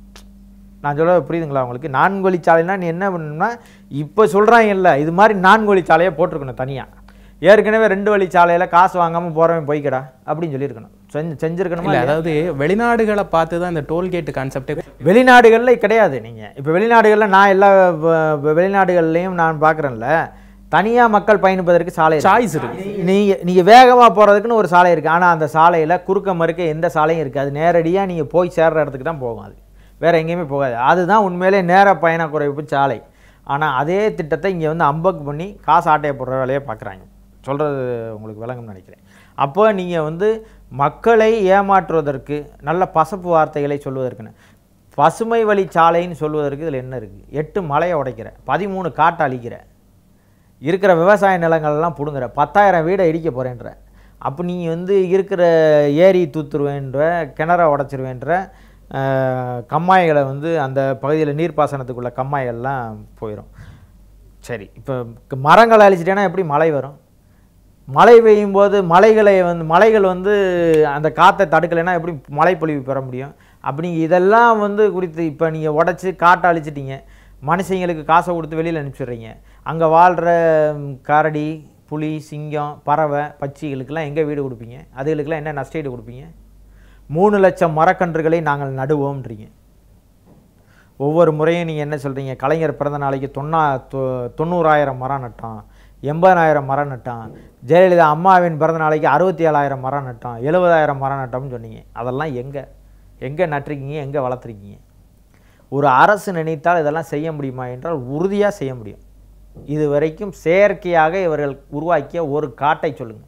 நான் சொல்ல புரியுதுங்களா உங்களுக்கு நான்கு வழி சாலைனா நீ என்ன பண்ணணும்னா இப்போ சொல்கிறாங்க இல்லை இது மாதிரி நான்கு வழி சாலையை போட்டிருக்கணும் தனியாக ஏற்கனவே ரெண்டு வழி சாலையில் காசு வாங்காமல் போகிறவன் போய்க்கடா அப்படின்னு சொல்லியிருக்கணும் செஞ்சு செஞ்சுருக்கணுமா இல்ல அதாவது வெளிநாடுகளை பார்த்து தான் இந்த டோல்கேட் கான்செப்டே வெளிநாடுகளில் கிடையாது நீங்கள் இப்போ வெளிநாடுகளில் நான் எல்லா வ- வ- வெளிநாடுகள்லையும் நான் பார்க்குறேன்ல தனியாக மக்கள் பயணிப்பதற்கு சாலை இருக்கு. சாய்ஸ் இருக்கு நீங்கள் நீங்கள் வேகமாக போகிறதுக்குன்னு ஒரு சாலை இருக்குது ஆனால் அந்த சாலையில் குறுக்க மறுக்க எந்த சாலையும் இருக்குது அது நேரடியாக நீங்கள் போய் சேர்ற இடத்துக்கு தான் போகும் அது வேறு எங்கேயுமே போகாது அதுதான் உண்மையிலே நேர பயண குறைப்பு சாலை ஆனால் அதே திட்டத்தை இங்கே வந்து அம்பக் பண்ணி காசு ஆட்டையை போடுற வேலையை பார்க்குறாங்க சொல்கிறது உங்களுக்கு விளங்கும்னு நினைக்கிறேன் அப்போ நீங்கள் வந்து மக்களை ஏமாற்றுவதற்கு நல்ல பசப்பு வார்த்தைகளை சொல்வதற்குன்னு பசுமை வழி சாலைன்னு சொல்வதற்கு இதில் என்ன இருக்குது எட்டு மலையை உடைக்கிற பதிமூணு காட்டை அழிக்கிற இருக்கிற விவசாய நிலங்கள்லாம் பிடுங்குற பத்தாயிரம் வீடை இடிக்க போகிறேன்ற அப்போ நீ வந்து இருக்கிற ஏரி தூத்துருவேன்ற கிணற உடச்சிருவேன்ற அஹ், கம்மாய்களை வந்து அந்த பகுதியில் நீர்ப்பாசனத்துக்குள்ள கம்மாய்கள்லாம் போயிடும் சரி இப்போ மரங்களை அழிச்சிட்டேன்னா எப்படி மழை வரும் மழை பெய்யும் போது மலைகளை வந்து மலைகள் வந்து அந்த காற்றை தடுக்கலைன்னா எப்படி மழை பொழிவு பெற முடியும் அப்படி இதெல்லாம் வந்து குறித்து இப்போ நீங்கள் உடச்சி காட்டை அழிச்சிட்டீங்க மனுஷங்களுக்கு காசை கொடுத்து வெளியில் அனுப்பிச்சிடுறீங்க அங்கே வாழ்கிற ம், கரடி புலி சிங்கம் பறவை பட்சிகளுக்கெல்லாம் எங்கே வீடு கொடுப்பீங்க அதுகளுக்கெல்லாம் என்ன நஷ்டஈடு கொடுப்பீங்க மூணு லட்சம் மரக்கன்றுகளை நாங்கள் நடுவோம்ன்றீங்க ஒவ்வொரு முறையும் நீங்கள் என்ன சொல்கிறீங்க கலைஞர் பிறந்த நாளைக்கு தொண்ணா தொ- தொண்ணூறாயிரம் மரம் நட்டோம் எண்பதாயிரம் மரம் நட்டோம் ஜெயலலிதா அம்மாவின் பிறந்த நாளைக்கு அறுபத்தி ஏழாயிரம் மரம் நட்டோம் எழுபதாயிரம் மரம் நட்டோம்னு சொன்னீங்க அதெல்லாம் எங்கே எங்கே நட்டிருக்கீங்க எங்கே வளர்த்துருக்கீங்க ஒரு அரசு நினைத்தால் இதெல்லாம் செய்ய முடியுமா என்றால் உறுதியாக செய்ய முடியும் இது வரைக்கும் செயற்கையாக இவர்கள் உருவாக்கிய ஒரு காட்டை சொல்லுங்கள்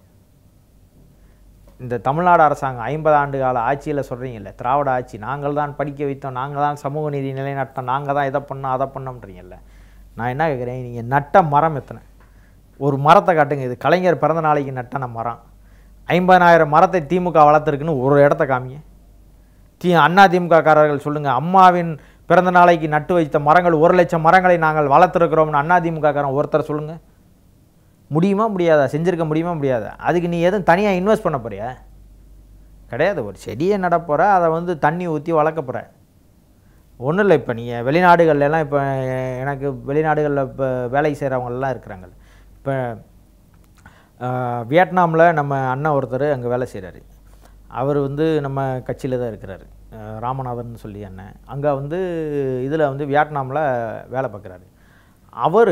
இந்த தமிழ்நாடு அரசாங்கம் ஐம்பது ஆண்டு கால ஆட்சியில் சொல்கிறீங்கல்ல திராவிட ஆட்சி நாங்கள் தான் படிக்க வைத்தோம் நாங்கள் தான் சமூக நீதி நிலைநாட்டோம் நாங்கள் தான் இதை பண்ணோம் அதை பண்ணோம்ன்றீங்கல்ல நான் என்ன கேட்குறேன் நீங்கள் நட்ட மரம் எத்தனை ஒரு மரத்தை காட்டுங்க இது கலைஞர் பிறந்த நாளைக்கு நட்டன மரம் ஐம்பதாயிரம் மரத்தை திமுக வளர்த்துருக்குன்னு ஒரு இடத்த காமிங்க தி அண்ணா திமுக காரர்கள் சொல்லுங்கள் அம்மாவின் பிறந்த நாளைக்கு நட்டு வைத்த மரங்கள் ஒரு லட்சம் மரங்களை நாங்கள் வளர்த்துருக்கிறோம்னு அண்ணா திமுக காரன் ஒருத்தர் சொல்லுங்கள் முடியுமா முடியாதா செஞ்சிருக்க முடியுமா முடியாதா அதுக்கு நீ எதுவும் தனியாக இன்வெஸ்ட் பண்ண போறியா கிடையாது ஒரு செடியை நடப்போற அதை வந்து தண்ணி ஊற்றி வளர்க்க போகிற ஒன்றும் இல்லை இப்போ நீங்கள் வெளிநாடுகள்ல எல்லாம் இப்போ எனக்கு வெளிநாடுகளில் இப்போ வேலை செய்கிறவங்கெல்லாம் இருக்கிறாங்க இப்போ வியட்நாமில் நம்ம அண்ணன் ஒருத்தர் அங்கே வேலை செய்கிறாரு அவர் வந்து நம்ம கட்சியில் தான் இருக்கிறாரு அஹ் ராமநாதன் சொல்லி அண்ணன் அங்கே வந்து இதில் வந்து வியட்நாமில் வேலை பார்க்குறாரு அவர்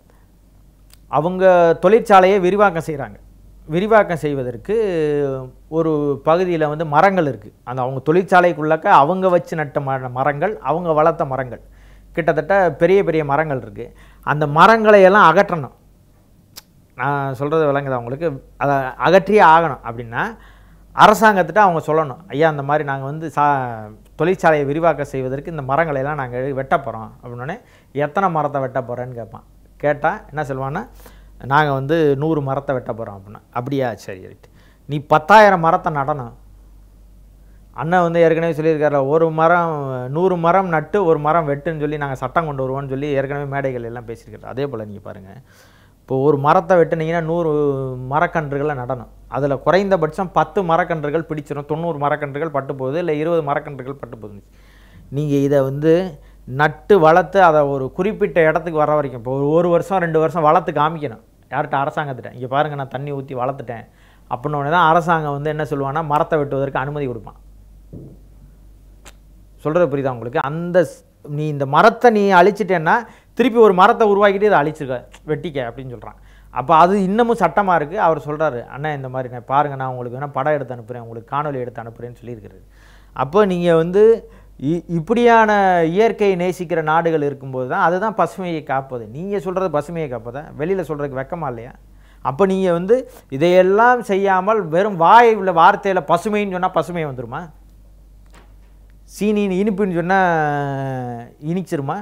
அவங்க தொழிற்சாலையை விரிவாக்கம் செய்கிறாங்க விரிவாக்கம் செய்வதற்கு ஒரு பகுதியில் வந்து மரங்கள் இருக்குது அந்த அவங்க தொழிற்சாலைக்குள்ளக்க அவங்க வச்சு நட்ட மர மரங்கள் அவங்க வளர்த்த மரங்கள் கிட்டத்தட்ட பெரிய பெரிய மரங்கள் இருக்குது அந்த மரங்களை எல்லாம் அகற்றணும் நான் சொல்கிறது விளங்குதா உங்களுக்கு அதை அகற்றியே ஆகணும் அப்படின்னா அரசாங்கத்திட்ட அவங்க சொல்லணும் ஐயா அந்த மாதிரி நாங்கள் வந்து சா தொழிற்சாலையை விரிவாக்கம் செய்வதற்கு இந்த மரங்களை எல்லாம் நாங்கள் வெட்ட போகிறோம் அப்படின்னோடனே எத்தனை மரத்தை வெட்ட போகிறேன்னு கேட்பான் கேட்டால் என்ன சொல்லுவான்னா நாங்கள் வந்து நூறு மரத்தை வெட்ட போகிறோம் அப்படின்னா அப்படியா சரி ரைட் நீ பத்தாயிரம் மரத்தை நடணும் அண்ணன் வந்து ஏற்கனவே சொல்லியிருக்காரு ஒரு மரம் நூறு மரம் நட்டு ஒரு மரம் வெட்டுன்னு சொல்லி நாங்கள் சட்டம் கொண்டு வருவோம்னு சொல்லி ஏற்கனவே மேடைகள் எல்லாம் பேசியிருக்காரு அதே போல் நீங்கள் பாருங்கள் இப்போ ஒரு மரத்தை வெட்டுனீங்கன்னா நூறு மரக்கன்றுகளை நடணும் அதில் குறைந்தபட்சம் பத்து மரக்கன்றுகள் பிடிச்சிரும் தொண்ணூறு மரக்கன்றுகள் பட்டு போகுது இல்லை இருபது மரக்கன்றுகள் பட்டு போகுது நீங்கள் இதை வந்து நட்டு வளர்த்து அதை ஒரு குறிப்பிட்ட இடத்துக்கு வர வரைக்கும் இப்போ ஒரு ஒரு வருஷம் ரெண்டு வருஷம் வளர்த்து காமிக்கணும் யார்கிட்ட அரசாங்கத்திட்ட இங்கே பாருங்கள் நான் தண்ணி ஊற்றி வளர்த்துட்டேன் அப்படின்னோடனே தான் அரசாங்கம் வந்து என்ன சொல்லுவான்னா மரத்தை வெட்டுவதற்கு அனுமதி கொடுப்பான் சொல்கிறது புரியுதா உங்களுக்கு அந்த ஸ்- நீ இந்த மரத்தை நீ அழிச்சிட்டேன்னா திருப்பி ஒரு மரத்தை உருவாக்கிட்டு இதை அழிச்சிருக்க வெட்டிக்க அப்படின்னு சொல்கிறான் அப்போ அது இன்னமும் சட்டமாக இருக்குது அவர் சொல்கிறாரு அண்ணா இந்த மாதிரி நான் பாருங்கள் நான் உங்களுக்கு வேணால் படம் எடுத்து அனுப்புகிறேன் உங்களுக்கு காணொலி எடுத்து அனுப்புகிறேன்னு சொல்லியிருக்கிறாரு அப்போ நீங்கள் வந்து இ- இப்படியான இயற்கையை நேசிக்கிற நாடுகள் இருக்கும்போது தான் அதுதான் பசுமையை காப்பது நீங்கள் சொல்கிறது பசுமையை காப்பதா வெளியில் சொல்கிறதுக்கு வெக்கமா இல்லையா அப்போ நீங்கள் வந்து இதையெல்லாம் செய்யாமல் வெறும் வாய் உள்ள வார்த்தையில் பசுமைன்னு சொன்னால் பசுமை வந்துருமா சீனி இனிப்புன்னு சொன்னால் இனிச்சிருமா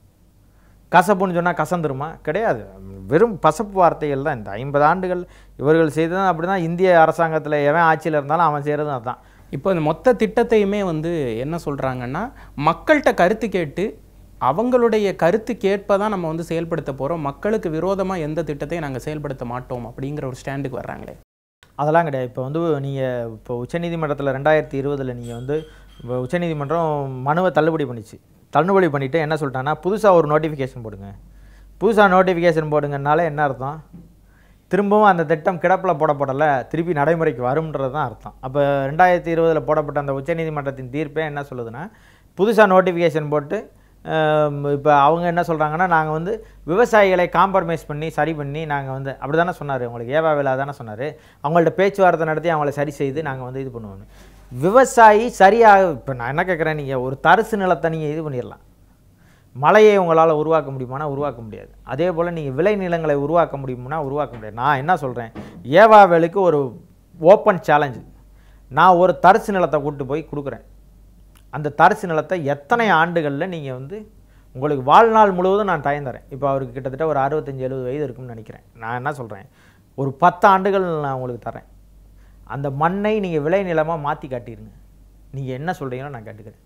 கசப்புன்னு சொன்னால் கசந்துருமா கிடையாது வெறும் பசப்பு வார்த்தைகள் தான் இந்த ஐம்பது ஆண்டுகள் இவர்கள் செய்ததும் அப்படி தான் இந்திய அரசாங்கத்தில் எவன் ஆட்சியில் இருந்தாலும் அவன் செய்கிறதும் அதுதான் இப்போ இந்த மொத்த திட்டத்தையுமே வந்து என்ன சொல்கிறாங்கன்னா மக்கள்கிட்ட கருத்து கேட்டு அவங்களுடைய கருத்து கேட்ப தான் நம்ம வந்து செயல்படுத்த போகிறோம் மக்களுக்கு விரோதமாக எந்த திட்டத்தையும் நாங்கள் செயல்படுத்த மாட்டோம் அப்படிங்கிற ஒரு ஸ்டாண்டுக்கு வர்றாங்களே அதெல்லாம் கிடையாது இப்போ வந்து நீங்கள் இப்போ உச்சநீதிமன்றத்தில் ரெண்டாயிரத்தி இருபதில் நீங்கள் வந்து இப்போ உச்சநீதிமன்றம் மனுவை தள்ளுபடி பண்ணிச்சு தள்ளுபடி பண்ணிவிட்டு என்ன சொல்லிட்டாங்கன்னா புதுசாக ஒரு நோட்டிஃபிகேஷன் போடுங்க புதுசாக நோட்டிஃபிகேஷன் போடுங்கனால என்ன அர்த்தம் திரும்பவும் அந்த திட்டம் கிடப்பில் போடப்படலை திருப்பி நடைமுறைக்கு வரும்ன்றது தான் அர்த்தம் அப்போ ரெண்டாயிரத்தி இருபதில் போடப்பட்ட அந்த உச்சநீதிமன்றத்தின் தீர்ப்பே என்ன சொல்லுதுன்னா புதுசாக நோட்டிஃபிகேஷன் போட்டு இப்போ அவங்க என்ன சொல்கிறாங்கன்னா நாங்கள் வந்து விவசாயிகளை காம்ப்ரமைஸ் பண்ணி சரி பண்ணி நாங்கள் வந்து அப்படி தானே சொன்னார் உங்களுக்கு ஏவா வேலா தானே சொன்னார் அவங்கள்ட்ட பேச்சுவார்த்தை நடத்தி அவங்கள சரி செய்து நாங்கள் வந்து இது பண்ணுவோம் விவசாயி சரியாக இப்போ நான் என்ன கேட்குறேன் நீங்கள் ஒரு தரிசு நிலத்தை நீங்கள் இது பண்ணிடலாம் மலையை உங்களால் உருவாக்க முடியுமானா உருவாக்க முடியாது அதே போல் நீங்கள் விளை நிலங்களை உருவாக்க முடியுமானா உருவாக்க முடியாது நான் என்ன சொல்கிறேன் ஏவாவேலுக்கு ஒரு ஓப்பன் சேலஞ்சு நான் ஒரு தரிசு நிலத்தை கூட்டு போய் கொடுக்குறேன் அந்த தரிசு நிலத்தை எத்தனை ஆண்டுகளில் நீங்கள் வந்து உங்களுக்கு வாழ்நாள் முழுவதும் நான் டைம் தரேன் இப்போ அவருக்கு கிட்டத்தட்ட ஒரு அறுபத்தஞ்சு எழுபது வயது இருக்கும்னு நினைக்கிறேன் நான் என்ன சொல்கிறேன் ஒரு பத்து ஆண்டுகள் நான் உங்களுக்கு தரேன் அந்த மண்ணை நீங்கள் விளை நிலமாக மாற்றி காட்டிடுங்க நீங்கள் என்ன சொல்கிறீங்களோ நான் கேட்டுக்கிறேன்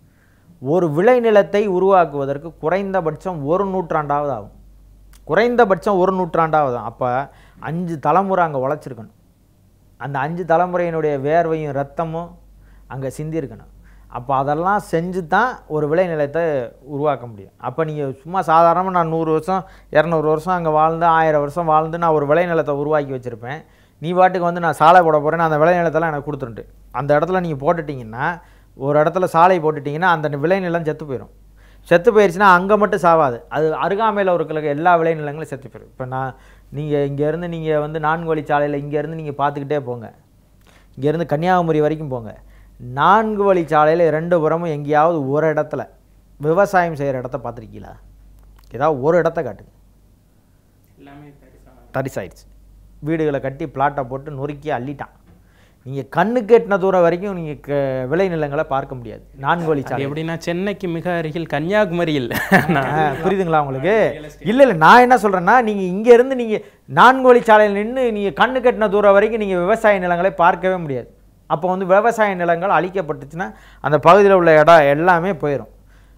ஒரு விளைநிலத்தை உருவாக்குவதற்கு குறைந்தபட்சம் ஒரு நூற்றாண்டாவது ஆகும் குறைந்தபட்சம் ஒரு நூற்றாண்டாவது ஆகும் அப்போ அஞ்சு தலைமுறை அங்கே உழைச்சிருக்கணும் அந்த அஞ்சு தலைமுறையினுடைய வேர்வையும் ரத்தமும் அங்கே சிந்தியிருக்கணும் அப்போ அதெல்லாம் செஞ்சு தான் ஒரு விளைநிலத்தை உருவாக்க முடியும் அப்போ நீங்கள் சும்மா சாதாரணமாக நான் நூறு வருஷம் இரநூறு வருஷம் அங்கே வாழ்ந்து ஆயிரம் வருஷம் வாழ்ந்து நான் ஒரு விளைநிலத்தை உருவாக்கி வச்சுருப்பேன் நீ பாட்டுக்கு வந்து நான் சாலை போட போகிறேன் அந்த விளைநிலத்தெல்லாம் எனக்கு கொடுத்துருட்டு அந்த இடத்துல நீங்கள் போட்டுட்டிங்கன்னா ஒரு இடத்துல சாலை போட்டுட்டிங்கன்னா அந்த விளைநிலம் செத்து போயிடும் செத்து போயிடுச்சுன்னா அங்கே மட்டும் சாவாது அது அருகாமையில் இருக்கிற எல்லா விளைநிலங்களும் செத்து போயிடும் இப்போ நான் நீங்கள் இங்கேருந்து நீங்கள் வந்து நான்கு வழி சாலையில் இங்கேருந்து நீங்கள் பார்த்துக்கிட்டே போங்க இங்கேருந்து கன்னியாகுமரி வரைக்கும் போங்க நான்கு வழி சாலையில் ரெண்டு புறமும் எங்கேயாவது ஒரு இடத்துல விவசாயம் செய்கிற இடத்த பார்த்துருக்கீங்களா ஏதாவது ஒரு இடத்த காட்டுங்க எல்லாமே தரிசாயிடுச்சு வீடுகளை கட்டி பிளாட்டை போட்டு நொறுக்கி அள்ளிட்டான் நீங்கள் கண்ணுக்கு எட்டின தூரம் வரைக்கும் நீங்கள் விளைநிலங்களை பார்க்க முடியாது நான்கு வழி சாலை அது எப்படின்னா சென்னைக்கு மிக அருகில் கன்னியாகுமரியில் ஆ, புரியுதுங்களா உங்களுக்கு இல்லை இல்லை நான் என்ன சொல்கிறேன்னா நீங்கள் இங்கேருந்து நீங்கள் நான்கு வழி சாலையில் நின்று நீங்கள் கண்ணு கட்டின தூரம் வரைக்கும் நீங்கள் விவசாய நிலங்களை பார்க்கவே முடியாது அப்போ வந்து விவசாய நிலங்கள் அழிக்கப்பட்டுச்சுன்னா அந்த பகுதியில் உள்ள இடம் எல்லாமே போயிடும்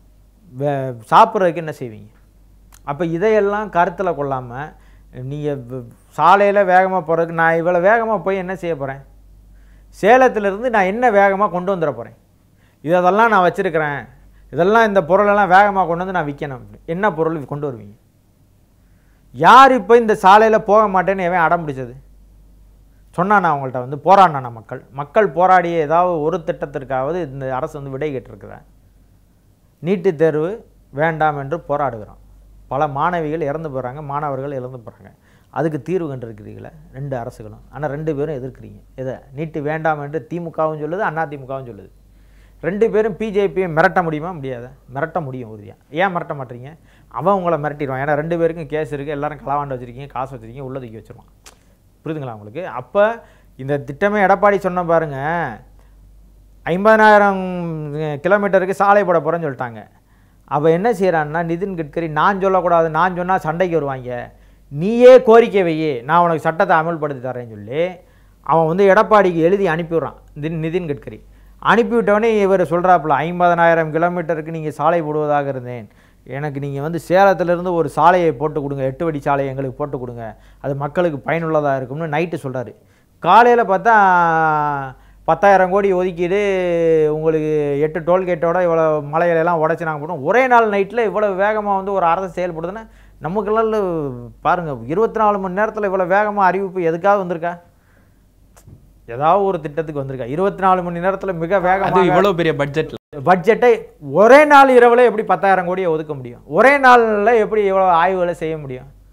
வே- சாப்பிட்றதுக்கு என்ன செய்வீங்க அப்போ இதையெல்லாம் கருத்தில் கொள்ளாமல் நீங்கள் சாலையில் வேகமாக போகிறதுக்கு நான் இவ்வளோ வேகமாக போய் என்ன செய்ய போகிறேன் சேலத்திலிருந்து நான் என்ன வேகமாக கொண்டு வந்துட போகிறேன் இதெல்லாம் நான் வச்சுருக்கிறேன் இதெல்லாம் இந்த பொருளெல்லாம் வேகமாக கொண்டு வந்து நான் விற்கணும் என்ன பொருள் கொண்டு வருவீங்க யார் இப்போ இந்த சாலையில் போக மாட்டேன்னு எவன் அடம் பிடிச்சது சொன்னானா அவங்கள்ட்ட வந்து போராடினானா மக்கள் மக்கள் போராடிய ஏதாவது ஒரு திட்டத்திற்காவது இந்த அரசு வந்து விடை கேட்டிருக்குதா நீட்டுத் தேர்வு வேண்டாம் என்று போராடுகிறோம் பல மாணவிகள் இறந்து போகிறாங்க மாணவர்கள் இறந்து போகிறாங்க அதுக்கு தீர்வு கண்டிருக்கிறீங்களா ரெண்டு அரசுகளும் ஆனால் ரெண்டு பேரும் எதிர்க்கிறீங்க எதை நீட்டு வேண்டாம் என்று திமுகவும் சொல்லுது அண்ணா திமுகவும் சொல்லுது ரெண்டு பேரும் பிஜேபியை மிரட்ட முடியுமா முடியாதா மிரட்ட முடியும் உறுதியாக ஏன் மிரட்ட மாட்டீங்க அவன் உங்களை மிரட்டிடுவான் ஏன்னா ரெண்டு பேருக்கும் கேஸ் இருக்குது எல்லாரும் களவாண்டு வச்சுருக்கீங்க காசு வச்சுருக்கீங்க உள்ள தூக்கி வச்சிருவான் புரியுதுங்களா உங்களுக்கு அப்போ இந்த திட்டமே எடப்பாடி சொன்ன பாருங்க ஐம்பதனாயிரம் கிலோமீட்டருக்கு சாலை போட போகிறேன்னு சொல்லிட்டாங்க அவள் என்ன செய்கிறான்னா நிதின் கட்கரி நான் சொல்லக்கூடாது நான் சொன்னால் சண்டைக்கு வருவாங்க நீயே கோரிக்கை வையே நான் உனக்கு சட்டத்தை அமல்படுத்தி தரேன்னு சொல்லி அவன் வந்து எடப்பாடிக்கு எழுதி அனுப்பிவிட்றான் நிதின் நிதின் கட்கரி அனுப்பிவிட்டவனே இவர் சொல்கிறாப்புல ஐம்பதனாயிரம் கிலோமீட்டருக்கு நீங்கள் சாலை போடுவதாக இருந்தேன் எனக்கு நீங்கள் வந்து சேலத்திலிருந்து ஒரு சாலையை போட்டு கொடுங்க எட்டு வழி சாலையை எங்களுக்கு போட்டு கொடுங்க அது மக்களுக்கு பயனுள்ளதாக இருக்கும்னு நைட்டு சொல்கிறாரு காலையில் பார்த்தா பத்தாயிரம் கோடி ஒதுக்கீடு உங்களுக்கு எட்டு டோல்கேட்டோட இவ்வளோ மலைகளெல்லாம் உடச்சி நாங்கள் போட்டோம் ஒரே நாள் நைட்டில் இவ்வளோ வேகமாக வந்து ஒரு அரசு செயல்படுதுன்னா நமக்கெல்லாம் பாருங்கள் இருபத்தி நாலு மணி நேரத்தில் இவ்வளோ வேகமாக அறிவிப்பு எதுக்காவது வந்திருக்கா ஏதாவது ஒரு திட்டத்துக்கு வந்திருக்கா இருபத்தி நாலு மணி நேரத்தில் மிக அது வேகமாக இவ்வளவு பெரிய பட்ஜெட்ல பட்ஜெட்டை ஒரே நாள் இரவில் எப்படி பத்தாயிரம் கோடியை ஒதுக்க முடியும் ஒரே நாளில் எப்படி இவ்வளோ ஆய்வுகளை செய்ய முடியும்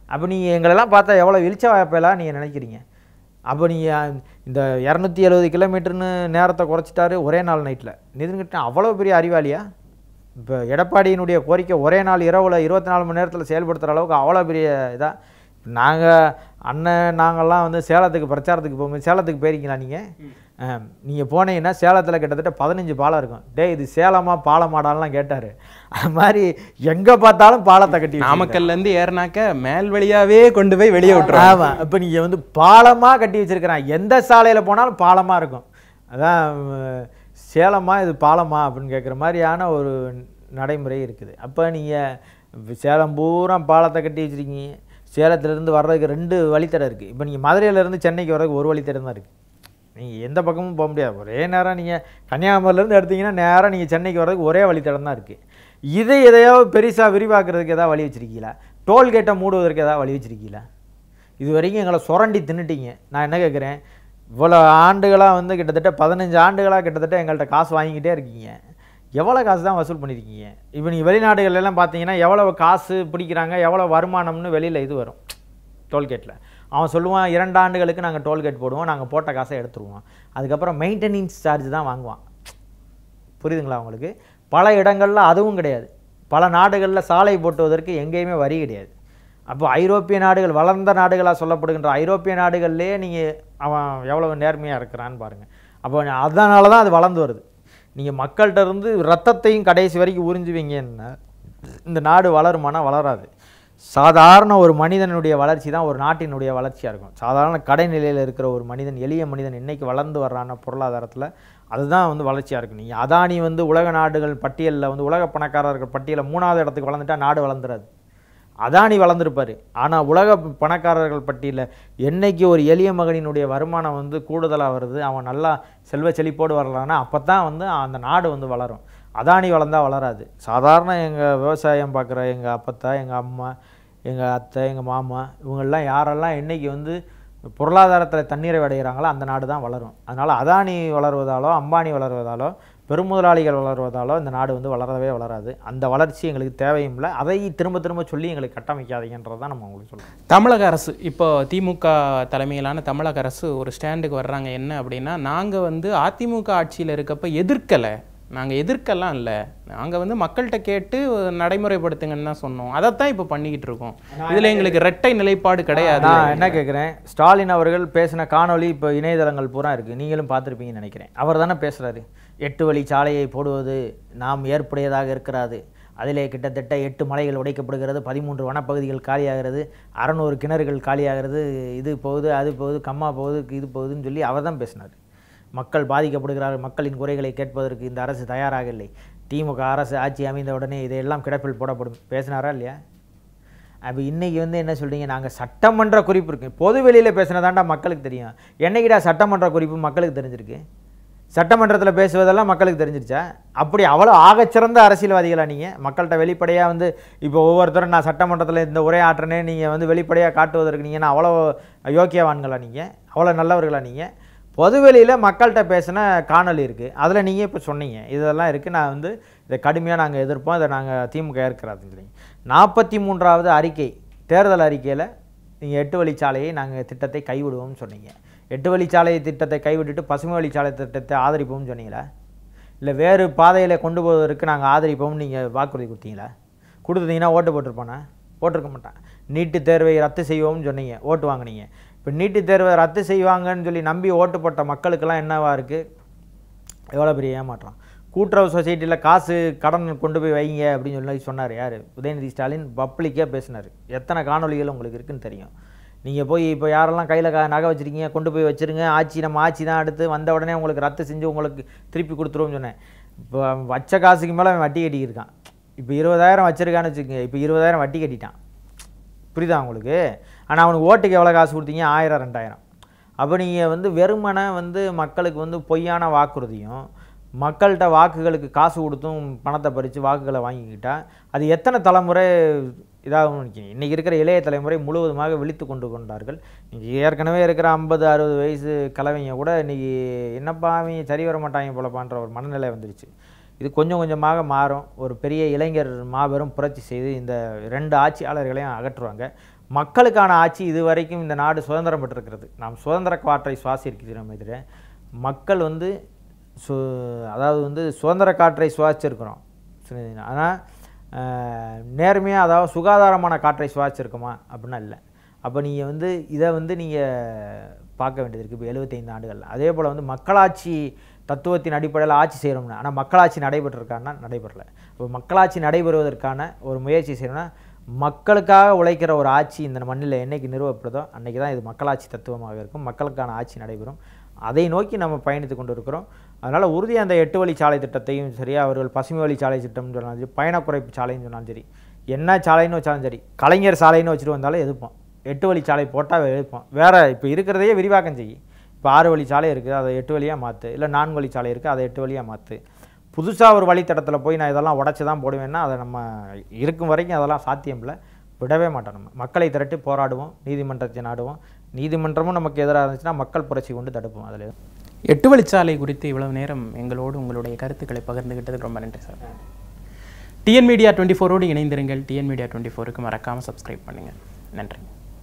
அப்போ நீங்கள் எங்களெல்லாம் பார்த்தா எவ்வளோ வெளிச்ச வாய்ப்பெல்லாம் நீங்கள் நினைக்கிறீங்க அப்போ நீங்கள் இந்த இரநூத்தி எழுபது கிலோமீட்டர்னு நேரத்தை குறைச்சிட்டாரு ஒரே நாள் நைட்டில் நிதின்கிட்ட அவ்வளோ பெரிய அறிவாளியா இப்போ எடப்பாடியினுடைய கோரிக்கை ஒரே நாள் இரவில் இருபத்தி நாலு மணி நேரத்தில் செயல்படுத்துகிற அளவுக்கு அவ்வளோ பெரிய இதாக நாங்கள் அண்ணன் நாங்கள்லாம் வந்து சேலத்துக்கு பிரச்சாரத்துக்கு போகும்போது சேலத்துக்கு போயிருக்கீங்களா நீங்கள் நீங்கள் போனீங்கன்னா சேலத்தில் கிட்டத்தட்ட பதினஞ்சு பாலம் இருக்கும் டேய் இது சேலமா பாலமாடான்லாம் கேட்டார் அது மாதிரி எங்கே பார்த்தாலும் பாலத்தை கட்டி வச்சிருக்காங்க. நாமக்கல்ல இருந்து ஏறினாக்க மேல் வழியாவே கொண்டு போய் வெளியே விட்டுருவாங்க ஆமாம் இப்போ நீங்கள் வந்து பாலமாக கட்டி வச்சிருக்கிறான் எந்த சாலையில் போனாலும் பாலமாக இருக்கும் அதான் அஹ், சேலமா இது பாலமா அப்படின்னு கேட்குற மாதிரியான ஒரு நடைமுறை இருக்குது அப்போ நீங்கள் சேலம் பூரா பாலத்தை கட்டி வச்சிருக்கீங்க சேலத்துலேருந்து வர்றதுக்கு ரெண்டு வழித்தடம் இருக்குது இப்போ நீங்கள் மதுரையிலேருந்து சென்னைக்கு வர்றதுக்கு ஒரு வழித்தடம் தான் இருக்குது நீங்கள் எந்த பக்கமும் போக முடியாது ஒரே நேரம் நீங்கள் கன்னியாகுமரியிலேருந்து எடுத்தீங்கன்னா நேராக நீங்கள் சென்னைக்கு வர்றதுக்கு ஒரே வழித்தடம் தான் இருக்குது இதை எதையாவது பெருசாக விரிவாக்குறதுக்கு ஏதாவது வழி வச்சிருக்கீங்களா டோல்கேட்டை மூடுவதற்கு ஏதாவது வழி வச்சிருக்கீங்களா இது வரைக்கும் எங்களை சுரண்டி தின்னுட்டீங்க நான் என்ன கேட்குறேன் இவ்வளோ ஆண்டுகளாக வந்து கிட்டத்தட்ட பதினஞ்சு ஆண்டுகளாக கிட்டத்தட்ட எங்கள்கிட்ட காசு வாங்கிக்கிட்டே இருக்கீங்க எவ்வளோ காசு தான் வசூல் பண்ணியிருக்கீங்க இப்போ நீங்கள் வெளிநாடுகள்ல எல்லாம் பார்த்தீங்கன்னா எவ்வளோ காசு பிடிக்கிறாங்க எவ்வளோ வருமானம்னு வெளியில் இது வரும் டோல்கேட்டில் அவன் சொல்லுவான் இரண்டு ஆண்டுகளுக்கு நாங்கள் டோல்கேட் போடுவோம் நாங்கள் போட்ட காசை எடுத்துருவோம் அதுக்கப்புறம் மெயின்டெனன்ஸ் சார்ஜ் தான் வாங்குவான் புரியுதுங்களா உங்களுக்கு பல இடங்கள்ல அதுவும் கிடையாது பல நாடுகளில் சாலை போட்டுவதற்கு எங்கேயுமே வரி கிடையாது அப்போ ஐரோப்பிய நாடுகள் வளர்ந்த நாடுகளாக சொல்லப்படுகின்ற ஐரோப்பிய நாடுகள்லேயே நீங்கள் அவன் எவ்வளவு நேர்மையாக இருக்கிறான்னு பாருங்கள் அப்போ அதனால தான் அது வளர்ந்து வருது நீங்கள் மக்கள்கிட்ட இருந்து ரத்தத்தையும் கடைசி வரைக்கும் உறிஞ்சுவீங்கன்னா இந்த நாடு வளருமானா வளராது சாதாரண ஒரு மனிதனுடைய வளர்ச்சி தான் ஒரு நாட்டினுடைய வளர்ச்சியாக இருக்கும் சாதாரண கடைநிலையில் இருக்கிற ஒரு மனிதன் எளிய மனிதன் இன்னைக்கு வளர்ந்து வர்றான பொருளாதாரத்தில் அதுதான் வந்து வளர்ச்சியாக இருக்கும் நீங்கள் அதானி வந்து உலக நாடுகள் பட்டியலில் வந்து உலக பணக்காரர்கள் பட்டியலில் மூணாவது இடத்துக்கு வளர்ந்துட்டா நாடு வளர்ந்துராது அதானி வளர்ந்துருப்பாரு ஆனால் உலக பணக்காரர்கள் பட்டியலில் என்னைக்கு ஒரு எளிய மகனினுடைய வருமானம் வந்து கூடுதலாக வருது அவன் நல்லா செல்வ செழிப்போடு வரலான்னா அப்போ தான் வந்து அந்த நாடு வந்து வளரும் அதானி வளர்ந்தா வளராது சாதாரண எங்கள் விவசாயம் பார்க்குற எங்கள் அப்பத்தா எங்கள் அம்மா எங்கள் அத்தை எங்கள் மாமா இவங்கெல்லாம் யாரெல்லாம் என்னைக்கு வந்து பொருளாதாரத்தில் தண்ணீரை அடைகிறாங்களோ அந்த நாடு தான் வளரும் அதனால் அதானி வளருவதாலோ அம்பானி வளருவதாலோ பெருமுதலாளிகள் வளருவதாலோ இந்த நாடு வந்து வளரவே வளராது அந்த வளர்ச்சி எங்களுக்கு தேவையும் இல்லை அதை திரும்ப திரும்ப சொல்லி எங்களுக்கு கட்டமைக்காதீங்கன்றது தான் நம்ம உங்களுக்கு சொல்லுவோம் தமிழக அரசு இப்போ திமுக தலைமையிலான தமிழக அரசு ஒரு ஸ்டாண்டுக்கு வர்றாங்க என்ன அப்படின்னா நாங்கள் வந்து அதிமுக ஆட்சியில் இருக்கப்ப எதிர்க்கலை நாங்கள் எதிர்க்கலாம் இல்லை நாங்கள் வந்து மக்கள்கிட்ட கேட்டு நடைமுறைப்படுத்துங்கன்னு தான் சொன்னோம் அதைத்தான் இப்போ பண்ணிக்கிட்டு இருக்கோம் இதில் எங்களுக்கு இரட்டை நிலைப்பாடு கிடையாது நான் என்ன கேட்குறேன் ஸ்டாலின் அவர்கள் பேசின காணொளி இப்போ இணையதளங்கள் பூரா இருக்குது நீங்களும் பார்த்துருப்பீங்கன்னு நினைக்கிறேன் அவர் தானே பேசுகிறாரு எட்டு வழி சாலையை போடுவது நாம் ஏற்புடையதாக இருக்கிறாது அதிலே கிட்டத்தட்ட எட்டு மலைகள் உடைக்கப்படுகிறது பதிமூன்று வனப்பகுதிகள் காலியாகிறது அறநூறு கிணறுகள் காலியாகிறது இது போகுது அது போகுது கம்மா போகுது இது போகுதுன்னு சொல்லி அவர் தான் பேசினார் மக்கள் பாதிக்கப்படுகிறார்கள் மக்களின் குறைகளை கேட்பதற்கு இந்த அரசு தயாராக இல்லை திமுக அரசு ஆட்சி அமைந்த உடனே இதையெல்லாம் கிடப்பில் போடப்படும் பேசினாரா இல்லையா அப்போ இன்றைக்கி வந்து என்ன சொல்கிறீங்க நாங்கள் சட்டமன்ற குறிப்பு இருக்கு பொது வெளியில் பேசினதாண்டா மக்களுக்கு தெரியும் என்னைக்கிடா சட்டமன்ற குறிப்பு மக்களுக்கு தெரிஞ்சிருக்கு சட்டமன்றத்தில் பேசுவதெல்லாம் மக்களுக்கு தெரிஞ்சிருச்சா அப்படி அவ்வளோ ஆகச்சிறந்த அரசியல்வாதிகளா நீங்கள் மக்கள்கிட்ட வெளிப்படையாக வந்து இப்போ ஒவ்வொருத்தரும் நான் சட்டமன்றத்தில் இந்த உரை ஆற்றனே நீங்கள் வந்து வெளிப்படையாக காட்டுவதற்கு நீங்கள் அவ்வளோ யோக்கியவான்களா நீங்கள் அவ்வளோ நல்லவர்களா நீங்கள் பொதுவெளியில் மக்கள்கிட்ட பேசின காணொளி இருக்குது அதில் நீங்கள் இப்போ சொன்னீங்க இதெல்லாம் இருக்குது நான் வந்து இதை கடுமையாக நாங்கள் எதிர்ப்போம் இதை நாங்கள் திமுக ஏற்கிறாதுன்னு சொல்லி நாற்பத்தி மூன்றாவது அறிக்கை தேர்தல் அறிக்கையில் நீங்கள் எட்டு வழிச்சாலையை நாங்கள் திட்டத்தை கைவிடுவோம்னு சொன்னீங்க எட்டு வழிச்சாலை திட்டத்தை கைவிட்டுட்டு பசுமை வழிச்சாலை திட்டத்தை ஆதரிப்போம்னு சொன்னீங்களா இல்லை வேறு பாதையில் கொண்டு போவதற்கு நாங்கள் ஆதரிப்போம்னு நீங்கள் வாக்குறுதி கொடுத்தீங்களா கொடுத்துட்டீங்கன்னா ஓட்டு போட்டிருப்பானா போட்டிருக்க மாட்டான் நீட்டு தேர்வை ரத்து செய்வோம்னு சொன்னீங்க ஓட்டு வாங்குனீங்க இப்போ நீட்டு தேர்வை ரத்து செய்வாங்கன்னு சொல்லி நம்பி ஓட்டு போட்ட மக்களுக்கெல்லாம் என்னவா இருக்குது எவ்வளோ பெரிய ஏமாற்றம் கூட்டுறவு சொசைட்டியில் காசு கடன் கொண்டு போய் வைங்க அப்படின்னு சொல்லி சொன்னார் யார் உதயநிதி ஸ்டாலின் பப்ளிக்காக பேசினார் எத்தனை காணொளிகள் உங்களுக்கு இருக்குன்னு தெரியும் நீங்கள் போய் இப்போ யாரெல்லாம் கையில் க நகை வச்சுருக்கீங்க கொண்டு போய் வச்சுருங்க ஆட்சி நம்ம ஆட்சி தான் அடுத்து வந்த உடனே உங்களுக்கு ரத்து செஞ்சு உங்களுக்கு திருப்பி கொடுத்துருவோம்னு சொன்னேன் இப்போ வச்ச காசுக்கு மேலே அவன் வட்டி கட்டியிருக்கான் இப்போ இருபதாயிரம் வச்சுருக்கான்னு வச்சுக்கோங்க இப்போ இருபதாயிரம் வட்டி கட்டிட்டான் புரியுதா உங்களுக்கு ஆனால் அவனுக்கு ஓட்டுக்கு எவ்வளோ காசு கொடுத்தீங்க ஆயிரம் ரெண்டாயிரம் அப்போ நீங்கள் வந்து வெறுமனே வந்து மக்களுக்கு வந்து பொய்யான வாக்குறுதியும் மக்கள்கிட்ட வாக்குகளுக்கு காசு கொடுத்தும் பணத்தை பறித்து வாக்குகளை வாங்கிக்கிட்டா அது எத்தனை தலைமுறை இதாகும் நினைக்கிறீங்க இன்றைக்கி இருக்கிற இளைய தலைமுறை முழுவதுமாக விழித்து கொண்டு கொண்டார்கள் இன்றைக்கி ஏற்கனவே இருக்கிற ஐம்பது அறுபது வயசு கலவைங்க கூட இன்றைக்கி என்னப்பா அவங்க சரி வர மாட்டாங்க போலப்பான்ற ஒரு மனநிலை வந்துருச்சு இது கொஞ்சம் கொஞ்சமாக மாறும் ஒரு பெரிய இளைஞர் மாபெரும் புரட்சி செய்து இந்த ரெண்டு ஆட்சியாளர்களையும் அகற்றுவாங்க மக்களுக்கான ஆட்சி இதுவரைக்கும் இந்த நாடு சுதந்திரம் பெற்றிருக்கிறது நாம் சுதந்திர காற்றை சுவாசிக்கிறோம் எதிரே மக்கள் வந்து சு அதாவது வந்து சுதந்திர காற்றை சுவாசிச்சிருக்கிறோம் ஆனால் நேர்மையாக அதாவது சுகாதாரமான காற்றை சுவாசிச்சிருக்குமா அப்படின்னா இல்லை அப்போ நீங்கள் வந்து இதை வந்து நீங்கள் பார்க்க வேண்டியது இருக்குது இப்போ எழுபத்தைந்து ஆண்டுகள் அதே போல் வந்து மக்களாட்சி தத்துவத்தின் அடிப்படையில் ஆட்சி செய்கிறோம்னு ஆனால் மக்களாட்சி நடைபெற்றிருக்கான்னா நடைபெறல இப்போ மக்களாட்சி நடைபெறுவதற்கான ஒரு முயற்சி செய்யணும்னா மக்களுக்காக உழைக்கிற ஒரு ஆட்சி இந்த மண்ணில் என்னைக்கு நிறுவப்படுதோ அன்றைக்கி தான் இது மக்களாட்சி தத்துவமாக இருக்கும் மக்களுக்கான ஆட்சி நடைபெறும் அதை நோக்கி நம்ம பயணித்து கொண்டு இருக்கிறோம் அதனால் உறுதியாக அந்த எட்டு வழி சாலை திட்டத்தையும் சரி அவர்கள் பசுமை வழி சாலை திட்டம்னு சொன்னாலும் சரி பயண குறைப்பு சாலைன்னு சொன்னாலும் சரி என்ன சாலைன்னு வச்சாலும் சரி கலைஞர் சாலைன்னு வச்சுட்டு வந்தாலும் எதிர்ப்போம் எட்டு வழி சாலை போட்டால் எதிர்ப்போம் வேறு இப்போ இருக்கிறதையே விரிவாக்கம் செய்யும் இப்போ ஆறு வழி சாலை இருக்குது அதை எட்டு வழியாக மாற்று இல்லை நான்கு வழி சாலை இருக்குது அதை எட்டு வழியாக மாற்று புதுசாக ஒரு வழித்தடத்தில் போய் நான் இதெல்லாம் உடச்சி தான் போடுவேன்னா அதை நம்ம இருக்கும் வரைக்கும் அதெல்லாம் சாத்தியம் இல்லை விடவே மாட்டோம் நம்ம மக்களை திரட்டி போராடுவோம் நீதிமன்றத்தை நாடுவோம் நீதிமன்றமும் நமக்கு எதிராக இருந்துச்சுன்னா மக்கள் புரட்சி கொண்டு தடுப்போம் அதில் எட்டு வழிச்சாலை குறித்து இவ்வளவு நேரம் எங்களோடு உங்களுடைய கருத்துக்களை பகிர்ந்துகிட்டதுக்கு ரொம்ப நன்றி சார் டிஎன் மீடியா டுவெண்ட்டி ஃபோரோடு இணைந்திருங்கள் டிஎன் மீடியா டுவெண்ட்டி ஃபோருக்கு மறக்காமல் சப்ஸ்கிரைப் பண்ணுங்கள் நன்றி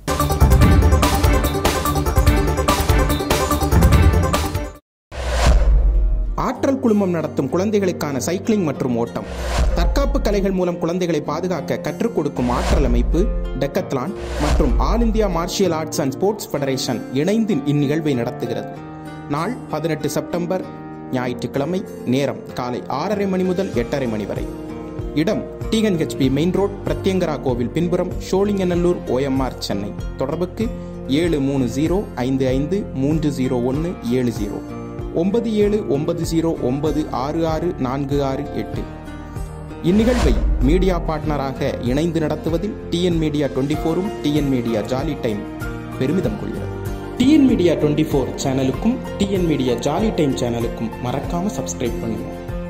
ஆற்றல் குழுமம் நடத்தும் குழந்தைகளுக்கான சைக்கிளிங் மற்றும் ஓட்டம் தற்காப்பு கலைகள் மூலம் குழந்தைகளை பாதுகாக்க கற்றுக் கொடுக்கும் ஆற்றல் அமைப்பு டெக்கத்லான் மற்றும் all India martial arts and sports federation இணைந்து இந்நிகழ்வை நடத்துகிறது நாள் பதினெட்டு செப்டம்பர் ஞாயிற்றுக்கிழமை நேரம் காலை ஆறரை மணி முதல் எட்டரை மணி வரை இடம் டிஎன்ஹெச்பி மெயின் ரோட் பிரத்யங்கரா கோவில் பின்புறம் ஷோலிங்கநல்லூர் ஓஎம்ஆர் சென்னை தொடர்புக்கு ஏழு மூணு ஜீரோ ஐந்து ஐந்து மூன்று ஜீரோ ஒன்று ஏழு ஜீரோ ஒன்பது ஏழு ஒன்பது ஜீரோ ஒன்பது ஆறு ஆறு நான்கு ஆறு எட்டு இந்நிகழ்வை மீடியா பார்ட்னராக இணைந்து நடத்துவதில் டிஎன் மீடியா டுவெண்ட்டி ஃபோரும் டிஎன் மீடியா ஜாலி டைம் பெருமிதம் கொள்கிறது டிஎன் மீடியா டுவெண்ட்டி ஃபோர் சேனலுக்கும் டிஎன் மீடியா ஜாலி டைம் சேனலுக்கும் மறக்காம சப்ஸ்கிரைப் பண்ணுங்க